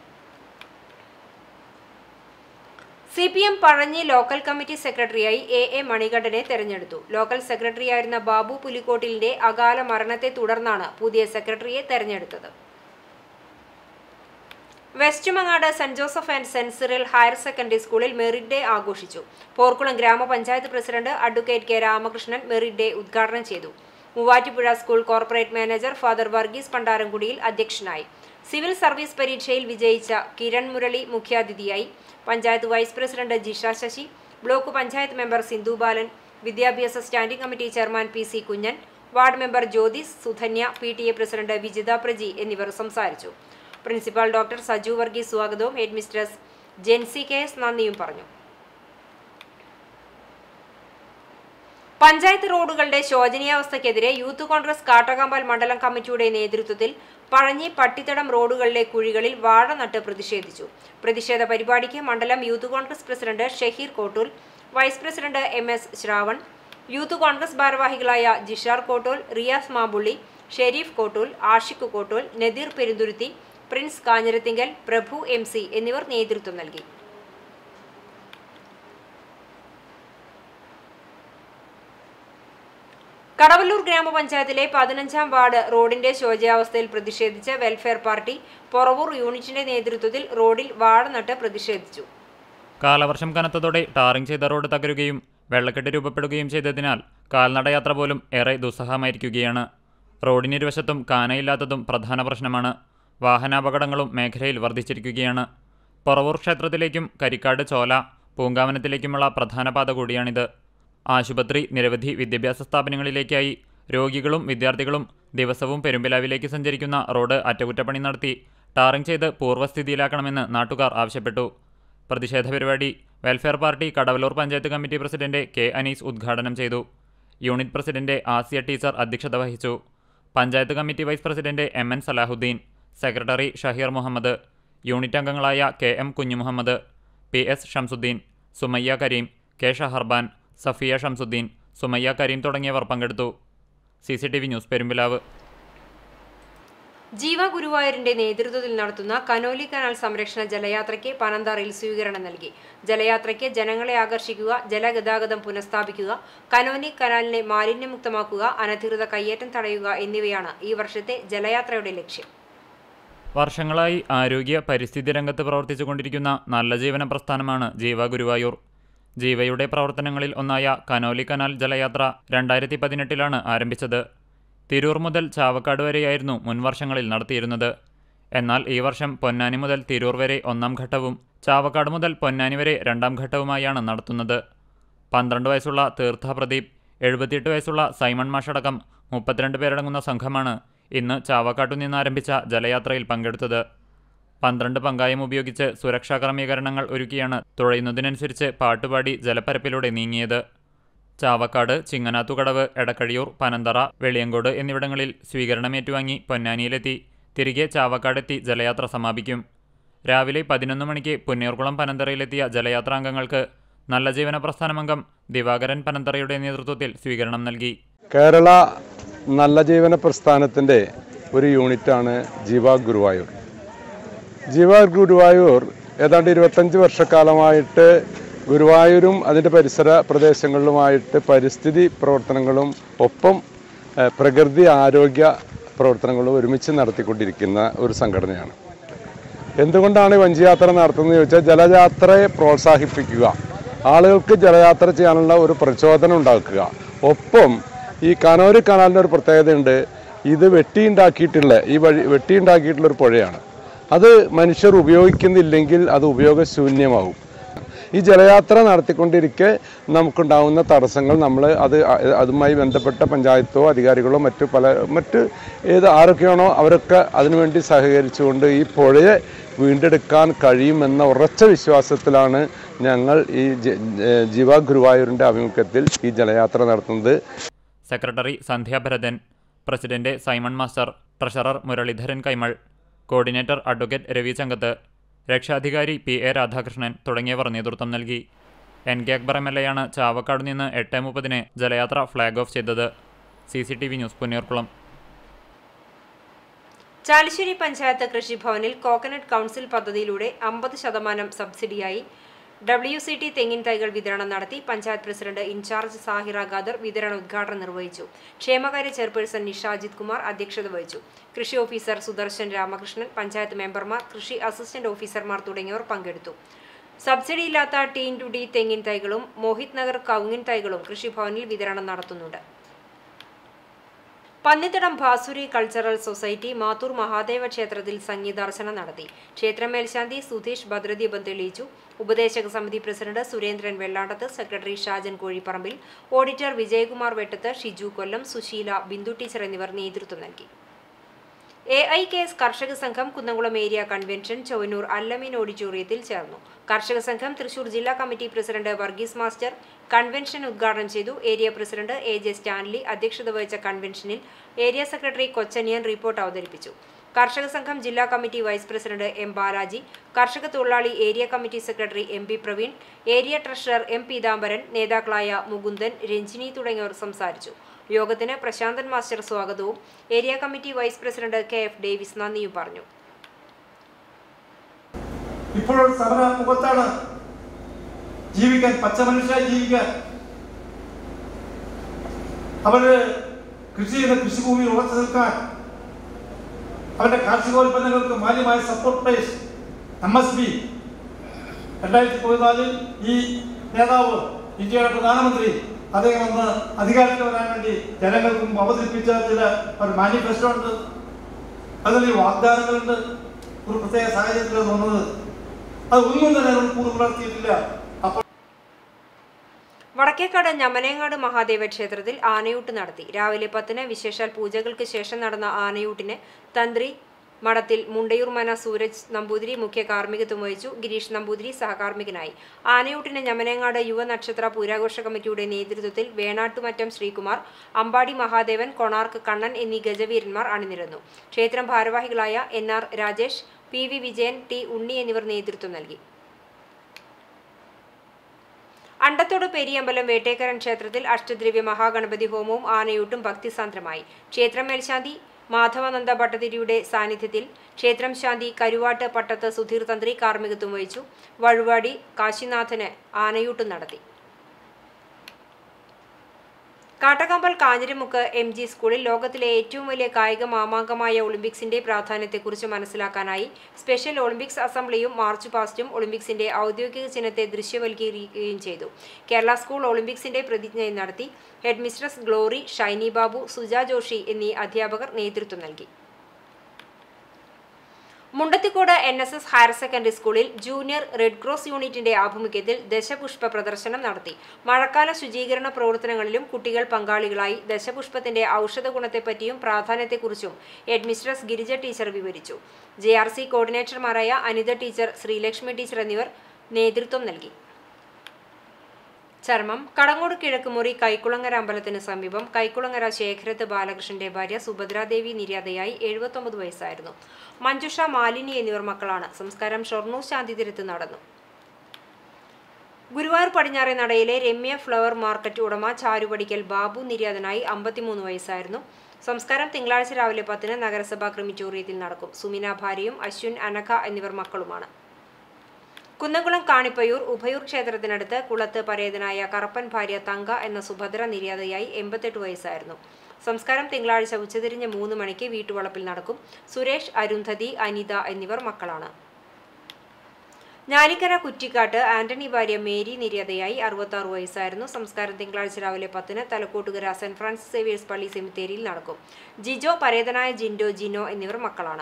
C P M Pazhanji local committee സെക്രട്ടറിയായി എ എ മണികണ്ഠനെ തെരഞ്ഞെടുത്തു ലോക്കൽ സെക്രട്ടറിയായിരുന്ന ബാബു പുലിക്കോട്ടിലിന്റെ അകാല മരണത്തെ തുടർന്നാണ് പുതിയ സെക്രട്ടറിയെ തെരഞ്ഞെടുത്തത് west Mangad saint Joseph and saint Cyril higher secondary സ്കൂളിൽ മെറിറ്റ് ഡേ ആഘോഷിച്ചു പോർക്കുളം ഗ്രാമപഞ്ചായത്ത് president advocate K Ramakrishnan merit day ഉദ്ഘാടനം ചെയ്തു Muvattupuzha school corporate manager father Varghese പണ്ടാരംകുടിയിൽ അധ്യക്ഷനായി സിവിൽ സർവീസ് പരീക്ഷയിൽ വിജയിച്ച കിരൺ മുരളി മുഖ്യാതിഥിയായി panchayat vice president Jisha Sasi block panchayat member Sindhu Balan വിദ്യാഭ്യാസ standing committee chairman P C Kunjan ward member Jyothis Sudhanya P T A president Vijitha Praji എന്നിവർ സംസാരിച്ചു പ്രിൻസിപ്പാൾ ഡോക്ടർ സജു വർഗീസ് സ്വാഗതവും head mistress Jency K S നന്ദിയും പറഞ്ഞു പഞ്ചായത്ത് റോഡുകളുടെ ശോചനീയാവസ്ഥയ്ക്കെതിരെ യൂത്ത് കോൺഗ്രസ് കാട്ടകമ്പാൽ മണ്ഡലം കമ്മിറ്റിയുടെ നേതൃത്വത്തിൽ പഴഞ്ഞി പട്ടിത്തടം റോഡുകളിലെ കുഴികളിൽ വാഴ നട്ട് പ്രതിഷേധിച്ചു പ്രതിഷേധ പരിപാടിക്ക് മണ്ഡലം youth congress president Shaheer Kottool vice president M S Shravan youth congress ഭാരവാഹികളായ Jishar Kottool Riyas Mampully Sharif Kottool Ashiq Kottool Nadeer Perunthuruthi Prince Kanjirathingal Prabhu M C എന്നിവർ നേതൃത്വം നൽകി കടവല്ലൂർ ഗ്രാമപഞ്ചായത്തിലെ പതിനഞ്ചാം വാർഡ് റോഡിന്റെ ശോചാവസ്ഥയിൽ പ്രതിഷേധിച്ച് വെൽഫെയർ പാർട്ടി പൊറവൂർ യൂണിറ്റിന്റെ നേതൃത്വത്തിൽ റോഡിൽ വാഴ നട്ട് പ്രതിഷേധിച്ചു കാലവർഷം കനത്തതോടെ ടാറിംഗ് ചെയ്ത റോഡ് തകരുകയും വെള്ളക്കെട്ട് രൂപപ്പെടുകയും ചെയ്തതിനാൽ കാൽനടയാത്ര പോലും ഏറെ ദുസ്സഹമായിരിക്കുകയാണ് റോഡിനിരുവശത്തും കാനയില്ലാത്തതും പ്രധാന പ്രശ്നമാണ് വാഹനാപകടങ്ങളും മേഖലയിൽ വർദ്ധിച്ചിരിക്കുകയാണ് പൊറവൂർ ക്ഷേത്രത്തിലേക്കും കരിക്കാട് ചോല പൂങ്കാവനത്തിലേക്കുമുള്ള പ്രധാന പാത കൂടിയാണിത് ആശുപത്രി നിരവധി വിദ്യാഭ്യാസ സ്ഥാപനങ്ങളിലേക്കായി രോഗികളും വിദ്യാർത്ഥികളും ദിവസവും പെരുമ്പിലാവിലേക്ക് സഞ്ചരിക്കുന്ന റോഡ് അറ്റകുറ്റപ്പണി നടത്തി ടാറിംഗ് ചെയ്ത് പൂർവ്വസ്ഥിതിയിലാക്കണമെന്ന് നാട്ടുകാർ ആവശ്യപ്പെട്ടു പ്രതിഷേധ പരിപാടി welfare party Kadavallur panchayat committee president K Anees ഉദ്ഘാടനം ചെയ്തു യൂണിറ്റ് പ്രസിഡന്റ് ആസിയ ടീച്ചർ അധ്യക്ഷത വഹിച്ചു panchayat committee vice president M N Salahuddin secretary Shaheer Muhammad unit അംഗങ്ങളായ K M Kunjumuhammad P S Shamsuddin Sumayya Kareem K Shaharban Safiya Shamsuddin Sumayya Kareem തുടങ്ങിയവർ പങ്കെടുത്തു C C T V news Perumpilavu Jeeva ഗുരുവായൂരിന്റെ നേതൃത്വത്തിൽ നടത്തുന്ന കനോലി കനാൽ സംരക്ഷണ ജലയാത്രയ്ക്ക് പനന്താറിൽ സ്വീകരണം നൽകി ജലയാത്രയ്ക്ക് ജനങ്ങളെ ആകർഷിക്കുക ജലഗതാഗതം പുനഃസ്ഥാപിക്കുക കനോലി കനാലിനെ മാലിന്യമുക്തമാക്കുക അനധികൃത കയ്യേറ്റം തടയുക എന്നിവയാണ് ഈ വർഷത്തെ ജലയാത്രയുടെ ലക്ഷ്യം വർഷങ്ങളായി ആരോഗ്യ പരിസ്ഥിതി രംഗത്ത് പ്രവർത്തിച്ചുകൊണ്ടിരിക്കുന്ന നല്ല ജീവന പ്രസ്ഥാനമാണ് ജീവ ഗുരുവായൂർ ജീവയുടെ പ്രവർത്തനങ്ങളിൽ ഒന്നായ കനോലി കനാൽ ജലയാത്ര രണ്ടായിരത്തി പതിനെട്ടിലാണ് ആരംഭിച്ചത് തിരൂർ മുതൽ ചാവക്കാട് വരെയായിരുന്നു മുൻവർഷങ്ങളിൽ നടത്തിയിരുന്നത് എന്നാൽ ഈ വർഷം പൊന്നാനി മുതൽ തിരൂർ വരെ ഒന്നാം ഘട്ടവും ചാവക്കാട് മുതൽ പൊന്നാനി വരെ രണ്ടാം ഘട്ടവുമായാണ് നടത്തുന്നത് പന്ത്രണ്ട് വയസ്സുള്ള തീർത്ഥ പ്രദീപ് എഴുപത്തിയെട്ട് വയസ്സുള്ള സൈമൺ മാഷടക്കം മുപ്പത്തിരണ്ട് പേരടങ്ങുന്ന സംഘമാണ് ഇന്ന് ചാവക്കാട്ടു നിന്ന് ആരംഭിച്ച ജലയാത്രയിൽ പങ്കെടുത്തത് പന്ത്രണ്ട് പങ്കായം ഉപയോഗിച്ച് സുരക്ഷാ ക്രമീകരണങ്ങൾ ഒരുക്കിയാണ് തുഴയുന്നതിനനുസരിച്ച് പാട്ടുപാടി ജലപ്പരപ്പിലൂടെ നീങ്ങിയത് ചാവക്കാട് ചിങ്ങനാത്തുകടവ് എടക്കഴിയൂർ പനന്തറ വെളിയങ്കോട് എന്നിവിടങ്ങളിൽ സ്വീകരണം ഏറ്റുവാങ്ങി പൊന്നാനിയിലെത്തി തിരികെ ചാവക്കാടെത്തി ജലയാത്ര സമാപിക്കും രാവിലെ പതിനൊന്ന് മണിക്ക് പുന്നേർകുളം പനന്തറയിലെത്തിയ ജലയാത്രാംഗങ്ങൾക്ക് നല്ല ജീവന പ്രസ്ഥാനമംഗം ദിവാകരൻ പനന്തറയുടെ നേതൃത്വത്തിൽ സ്വീകരണം നൽകി കേരള നല്ല ജീവന പ്രസ്ഥാനത്തിൻ്റെ ഒരു യൂണിറ്റാണ് ജീവ ഗുരുവായൂർ ജീവ ഗുരുവായൂർ ഏതാണ്ട് ഇരുപത്തഞ്ച് വർഷക്കാലമായിട്ട് ഗുരുവായൂരും അതിൻ്റെ പരിസര പ്രദേശങ്ങളിലുമായിട്ട് പരിസ്ഥിതി പ്രവർത്തനങ്ങളും ഒപ്പം ഏഹ്, പ്രകൃതി ആരോഗ്യ പ്രവർത്തനങ്ങളും ഒരുമിച്ച് നടത്തിക്കൊണ്ടിരിക്കുന്ന ഒരു സംഘടനയാണ് എന്തുകൊണ്ടാണ് ഈ വഞ്ചിയാത്ര നടത്തുന്നത് ചോദിച്ചാൽ ജലയാത്രയെ പ്രോത്സാഹിപ്പിക്കുക ആളുകൾക്ക് ജലയാത്ര ചെയ്യാനുള്ള ഒരു പ്രചോദനം ഉണ്ടാക്കുക ഒപ്പം ഈ കനോരി കനാലിൻ്റെ ഒരു പ്രത്യേകതയുണ്ട് ഇത് വെട്ടിയുണ്ടാക്കിയിട്ടുള്ള ഈ വഴി വെട്ടിയുണ്ടാക്കിയിട്ടുള്ള ഒരു പുഴയാണ് അത് മനുഷ്യർ ഉപയോഗിക്കുന്നില്ലെങ്കിൽ അത് ഉപയോഗശൂന്യമാവും ഈ ജലയാത്ര നടത്തിക്കൊണ്ടിരിക്കെ നമുക്കുണ്ടാകുന്ന തടസ്സങ്ങൾ നമ്മൾ അത് അ- അതുമായി ബന്ധപ്പെട്ട പഞ്ചായത്തോ അധികാരികളോ മറ്റു പല മറ്റ് ഏത് ആരൊക്കെയാണോ അവരൊക്കെ അതിനുവേണ്ടി സഹകരിച്ചുകൊണ്ട് ഈ പുഴയെ വീണ്ടെടുക്കാൻ കഴിയുമെന്ന ഉറച്ച വിശ്വാസത്തിലാണ് ഞങ്ങൾ ഈ ജ- ഏഹ് ജീവ ഗുരുവായൂരിൻ്റെ ആഭിമുഖ്യത്തിൽ ഈ ജലയാത്ര നടത്തുന്നത് secretary Sandhya Bharathan president Simon master treasurer Muraleedharan Kaimal coordinator advocate Ravi Changath രക്ഷാധികാരി പി എ രാധാകൃഷ്ണൻ തുടങ്ങിയവർ നേതൃത്വം നൽകി N K Akbar M L എയാണ് ചാവക്കാട് നിന്ന് എട്ട് മുപ്പതിന് ജലയാത്ര ഫ്ളാഗ് ഓഫ് ചെയ്തത് C C T V news Punneerkulam Chalissery panchayat കൃഷിഭവനിൽ കോക്കനട്ട് കൗൺസിൽ പദ്ധതിയിലൂടെ അമ്പത് ശതമാനം സബ്സിഡിയായി ഡബ്ല്യു സി ടി തെങ്ങിൻ തൈകൾ വിതരണം നടത്തി പഞ്ചായത്ത് പ്രസിഡന്റ് ഇൻചാർജ് സാഹിറ ഖാദർ വിതരണ ഉദ്ഘാടനം നിർവഹിച്ചു ക്ഷേമകാര്യ ചെയർപേഴ്സൺ നിഷാജിത് കുമാർ അധ്യക്ഷത വഹിച്ചു കൃഷി ഓഫീസർ സുദർശൻ രാമകൃഷ്ണൻ പഞ്ചായത്ത് മെമ്പർമാർ കൃഷി അസിസ്റ്റന്റ് ഓഫീസർമാർ തുടങ്ങിയവർ പങ്കെടുത്തു സബ്സിഡിയില്ലാത്ത ടീൻ ടു ഡി തെങ്ങിൻ തൈകളും മോഹിത് നഗർ കവുങ്ങിൻ തൈകളും കൃഷിഭവനിൽ വിതരണം നടത്തുന്നുണ്ട് പന്നിത്തടം ഭാസുരി കൾച്ചറൽ സൊസൈറ്റി മാത്തൂർ മഹാദേവ ക്ഷേത്രത്തിൽ സംഗീതാർച്ചന നടത്തി ക്ഷേത്ര മേൽശാന്തി സുധീഷ് ഭദ്രദീപം തെളിയിച്ചു ഉപദേശക സമിതി പ്രസിഡന്റ് സുരേന്ദ്രൻ വെള്ളാണ്ടത്ത് സെക്രട്ടറി ഷാജൻ കോഴിപ്പറമ്പിൽ ഓഡിറ്റർ വിജയകുമാർ വെട്ടത്ത് ഷിജു കൊല്ലം സുശീല ബിന്ദു ടീച്ചർ എന്നിവർ നേതൃത്വം നൽകി എ ഐ കെ എസ് കർഷക സംഘം കുന്നംകുളം ഏരിയ കൺവെൻഷൻ ചൊവ്വന്നൂർ അല്ലമീൻ ഓഡിറ്റോറിയത്തിൽ ചേർന്നു കർഷക സംഘം തൃശൂർ ജില്ലാ committee president Varghese master convention ഉദ്ഘാടനം ചെയ്തു area president A J Stanley അധ്യക്ഷത വഹിച്ച കൺവെൻഷനിൽ ഏരിയ സെക്രട്ടറി കൊച്ചനിയൻ റിപ്പോർട്ട് അവതരിപ്പിച്ചു കർഷക സംഘം ജില്ലാ committee vice president M Balaji കർഷക തൊഴിലാളി area committee secretary M P Praveen area treasurer M Peethambaran നേതാക്കളായ മുകുന്ദൻ രഞ്ജിനി തുടങ്ങിയവർ സംസാരിച്ചു യോഗത്തിന് പ്രശാന്തൻ മാസ്റ്റർ സ്വാഗതവും area committee vice president K F Davis നന്ദിയും പറഞ്ഞു ഇപ്പോൾ സമര മുഖത്താണ് ജീവിക്കാൻ പച്ച മനുഷ്യരായി ജീവിക്കാൻ അവര് കൃഷി ചെയ്യുന്ന കൃഷിഭൂമിയിൽ ഉറച്ചു നിൽക്കാൻ അവരുടെ കാർഷികോൽപ്പന്നങ്ങൾക്ക് മാന്യമായ support price M S B രണ്ടായിരത്തി പതിനാലിൽ ഈ നേതാവ് ഇന്ത്യയുടെ പ്രധാനമന്ത്രി അദ്ദേഹം അന്ന് അധികാരത്തിൽ വരാൻ വേണ്ടി ജനങ്ങൾക്ക് മുമ്പ് അവതരിപ്പിച്ച ചില ഒരു മാനിഫെസ്റ്റോ ഉണ്ട് അതിൽ ഈ വാഗ്ദാനങ്ങളുണ്ട് ഒരു പ്രത്യേക സാഹചര്യത്തിലാണ് വന്നത് അത് ഒന്നും തന്നെ അവർ കൂറ് പുലർത്തിയിട്ടില്ല അപ്പോൾ വടക്കേക്കാട് ഞമനേങ്ങാട് മഹാദേവ ക്ഷേത്രത്തിൽ ആനയൂട്ട് നടത്തി രാവിലെ പത്തിന് വിശേഷാൽ പൂജകൾക്ക് ശേഷം നടന്ന ആനയൂട്ടിന് തന്ത്രി മഠത്തിൽ മുണ്ടയൂർ മന സൂരജ് നമ്പൂതിരി മുഖ്യ കാർമ്മികത്വം വഹിച്ചു ഗിരീഷ് നമ്പൂതിരി സഹകാർമ്മികനായി ആനയൂട്ടിന് ഞമനേങ്ങാട് യുവനക്ഷത്ര പൂരാഘോഷ കമ്മിറ്റിയുടെ നേതൃത്വത്തിൽ വേണാട്ടുമറ്റം ശ്രീകുമാർ അമ്പാടി മഹാദേവൻ കൊണാർക്ക് കണ്ണൻ എന്നീ ഗജവീരന്മാർ അണിനിരന്നു ക്ഷേത്രം ഭാരവാഹികളായ N R Rajesh P V Vijayan T Unni എന്നിവർ നേതൃത്വം നൽകി അണ്ടത്തോട് പെരിയമ്പലം വേട്ടേക്കരൻ ക്ഷേത്രത്തിൽ അഷ്ടദ്രവ്യ മഹാഗണപതി ഹോമവും ആനയൂട്ടും ഭക്തിസാന്ദ്രമായി ക്ഷേത്രം മേൽശാന്തി മാധവനന്ദ ഭട്ടതിരിയുടെ സാന്നിധ്യത്തിൽ ക്ഷേത്രം ശാന്തി കരുവാട്ട് പട്ടത്ത് സുധീർ തന്ത്രി കാർമ്മികത്വം വഹിച്ചു വഴുവാടി കാശിനാഥന് ആനയൂട്ടും നടത്തി കാട്ടകമ്പൽ കാഞ്ഞിരമുക്ക് എം ജി സ്കൂളിൽ ലോകത്തിലെ ഏറ്റവും വലിയ കായിക മാമാങ്കമായ ഒളിമ്പിക്സിന്റെ പ്രാധാന്യത്തെക്കുറിച്ച് മനസ്സിലാക്കാനായി സ്പെഷ്യൽ ഒളിമ്പിക്സ് അസംബ്ലിയും മാർച്ച് പാസ്റ്റും ഒളിമ്പിക്സിന്റെ ഔദ്യോഗിക ചിഹ്നത്തെ ദൃശ്യവൽക്കരിക്കുകയും ചെയ്തു കേരള സ്കൂൾ ഒളിമ്പിക്സിന്റെ പ്രതിജ്ഞ നടത്തി head mistress Glory Shiny Babu Suja Joshi എന്നീ അധ്യാപകർ നേതൃത്വം നൽകി Mundathikode N S S higher secondary സ്കൂളിൽ ജൂനിയർ റെഡ് ക്രോസ് യൂണിറ്റിന്റെ ആഭിമുഖ്യത്തിൽ ദശപുഷ്പ പ്രദർശനം നടത്തി മഴക്കാല ശുചീകരണ പ്രവർത്തനങ്ങളിലും കുട്ടികൾ പങ്കാളികളായി ദശപുഷ്പത്തിന്റെ ഔഷധ ഗുണത്തെപ്പറ്റിയും പ്രാധാന്യത്തെക്കുറിച്ചും ഹെഡ് മിസ്ട്രസ് ഗിരിജ ടീച്ചർ വിവരിച്ചു ജെ ആർ സി കോർഡിനേറ്റർമാരായ അനിത ടീച്ചർ ശ്രീലക്ഷ്മി ടീച്ചർ എന്നിവർ നേതൃത്വം നൽകി ചർമ്മം കടങ്ങോട് കിഴക്കുമുറി കൈക്കുളങ്ങര അമ്പലത്തിന് സമീപം കൈക്കുളങ്ങര ശേഖരത്ത് ബാലകൃഷ്ണന്റെ ഭാര്യ സുഭദ്രാദേവി നിര്യാതയായി എഴുപത്തൊമ്പത് വയസ്സായിരുന്നു മഞ്ജുഷ മാലിനി എന്നിവർ മക്കളാണ് സംസ്കാരം ഷൊർണൂർ ശാന്തിതീരത്ത് നടന്നു ഗുരുവായൂർ പടിഞ്ഞാറെ നടയിലെ രമ്യ ഫ്ലവർ മാർക്കറ്റ് ഉടമ ചാരുപടിക്കൽ ബാബു നിര്യാതനായി അമ്പത്തിമൂന്ന് വയസ്സായിരുന്നു സംസ്കാരം തിങ്കളാഴ്ച രാവിലെ പത്തിന് നഗരസഭാ ക്രിമിറ്റോറിയത്തിൽ നടക്കും സുമിന ഭാര്യയും അശ്വിൻ അനഘ എന്നിവർ മക്കളുമാണ് കുന്നംകുളം കാണിപ്പയൂർ ഉഭയൂർ ക്ഷേത്രത്തിനടുത്ത് കുളത്ത് പരേതനായ കറപ്പൻ ഭാര്യ തങ്ക എന്ന സുഭദ്ര നിര്യാതയായി എൺപത്തെട്ട് വയസ്സായിരുന്നു സംസ്കാരം തിങ്കളാഴ്ച ഉച്ചതിരിഞ്ഞ് മൂന്ന് മണിക്ക് വീട്ടുവളപ്പിൽ നടക്കും സുരേഷ് അരുന്ധതി അനിത എന്നിവർ മക്കളാണ് ഞാലിക്കര കുറ്റിക്കാട്ട് ആന്റണി ഭാര്യ മേരി നിര്യാതയായി അറുപത്താറ് വയസ്സായിരുന്നു സംസ്കാരം തിങ്കളാഴ്ച രാവിലെ പത്തിന് തലക്കോട്ടുകര സെന്റ് ഫ്രാൻസിസ് സേവിയേഴ്സ് പള്ളി സെമിത്തേരിയിൽ നടക്കും ജിജോ പരേതനായ ജിൻഡോ ജിനോ എന്നിവർ മക്കളാണ്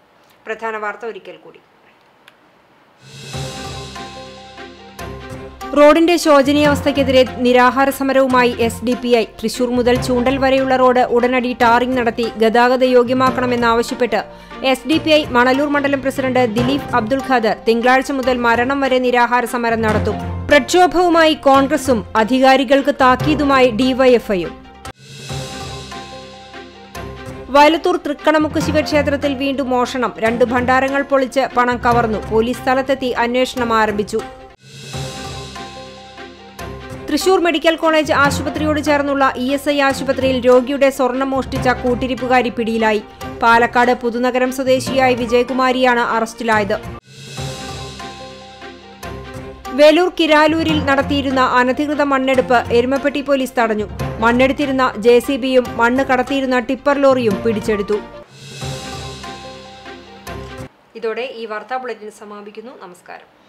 പ്രധാന വാർത്ത ഒരിക്കൽ കൂടി റോഡിന്റെ ശോചനീയാവസ്ഥയ്ക്കെതിരെ നിരാഹാര സമരവുമായി S D P I Thrissur മുതൽ ചൂണ്ടൽ വരെയുള്ള റോഡ് ഉടനടി ടാറിംഗ് നടത്തി ഗതാഗത യോഗ്യമാക്കണമെന്നാവശ്യപ്പെട്ട് S D P I Manalur മണ്ഡലം പ്രസിഡന്റ് ദിലീപ് അബ്ദുൽ ഖാദർ തിങ്കളാഴ്ച മുതൽ മരണം വരെ നിരാഹാര സമരം നടത്തും പ്രക്ഷോഭവുമായി കോൺഗ്രസും അധികാരികൾക്ക് താക്കീതുമായി ഡിവൈഎഫ്ഐയും വയലത്തൂർ തൃക്കണമുക്ക് ശിവക്ഷേത്രത്തിൽ വീണ്ടും മോഷണം രണ്ട് ഭണ്ഡാരങ്ങൾ പൊളിച്ച് പണം കവർന്നു പോലീസ് സ്ഥലത്തെത്തി അന്വേഷണം ആരംഭിച്ചു തൃശൂർ മെഡിക്കൽ കോളേജ് ആശുപത്രിയോട് ചേർന്നുള്ള ഇ എസ് ഐ ആശുപത്രിയിൽ രോഗിയുടെ സ്വർണം മോഷ്ടിച്ച കൂട്ടിരിപ്പുകാരി പിടിയിലായി പാലക്കാട് പുതുനഗരം സ്വദേശിയായ വിജയകുമാരിയാണ് അറസ്റ്റിലായത് വേലൂർ കിരാലൂരിൽ നടത്തിയിരുന്ന അനധികൃത മണ്ണെടുപ്പ് എരുമപ്പെട്ടി പോലീസ് തടഞ്ഞു മണ്ണെടുത്തിരുന്ന ജെ സി ബിയും മണ്ണ് കടത്തിയിരുന്ന ടിപ്പർ ലോറിയും പിടിച്ചെടുത്തു ഇതോടെ ഈ വാർത്താ ബുള്ളറ്റിൻ സമാപിക്കുന്നു നമസ്കാരം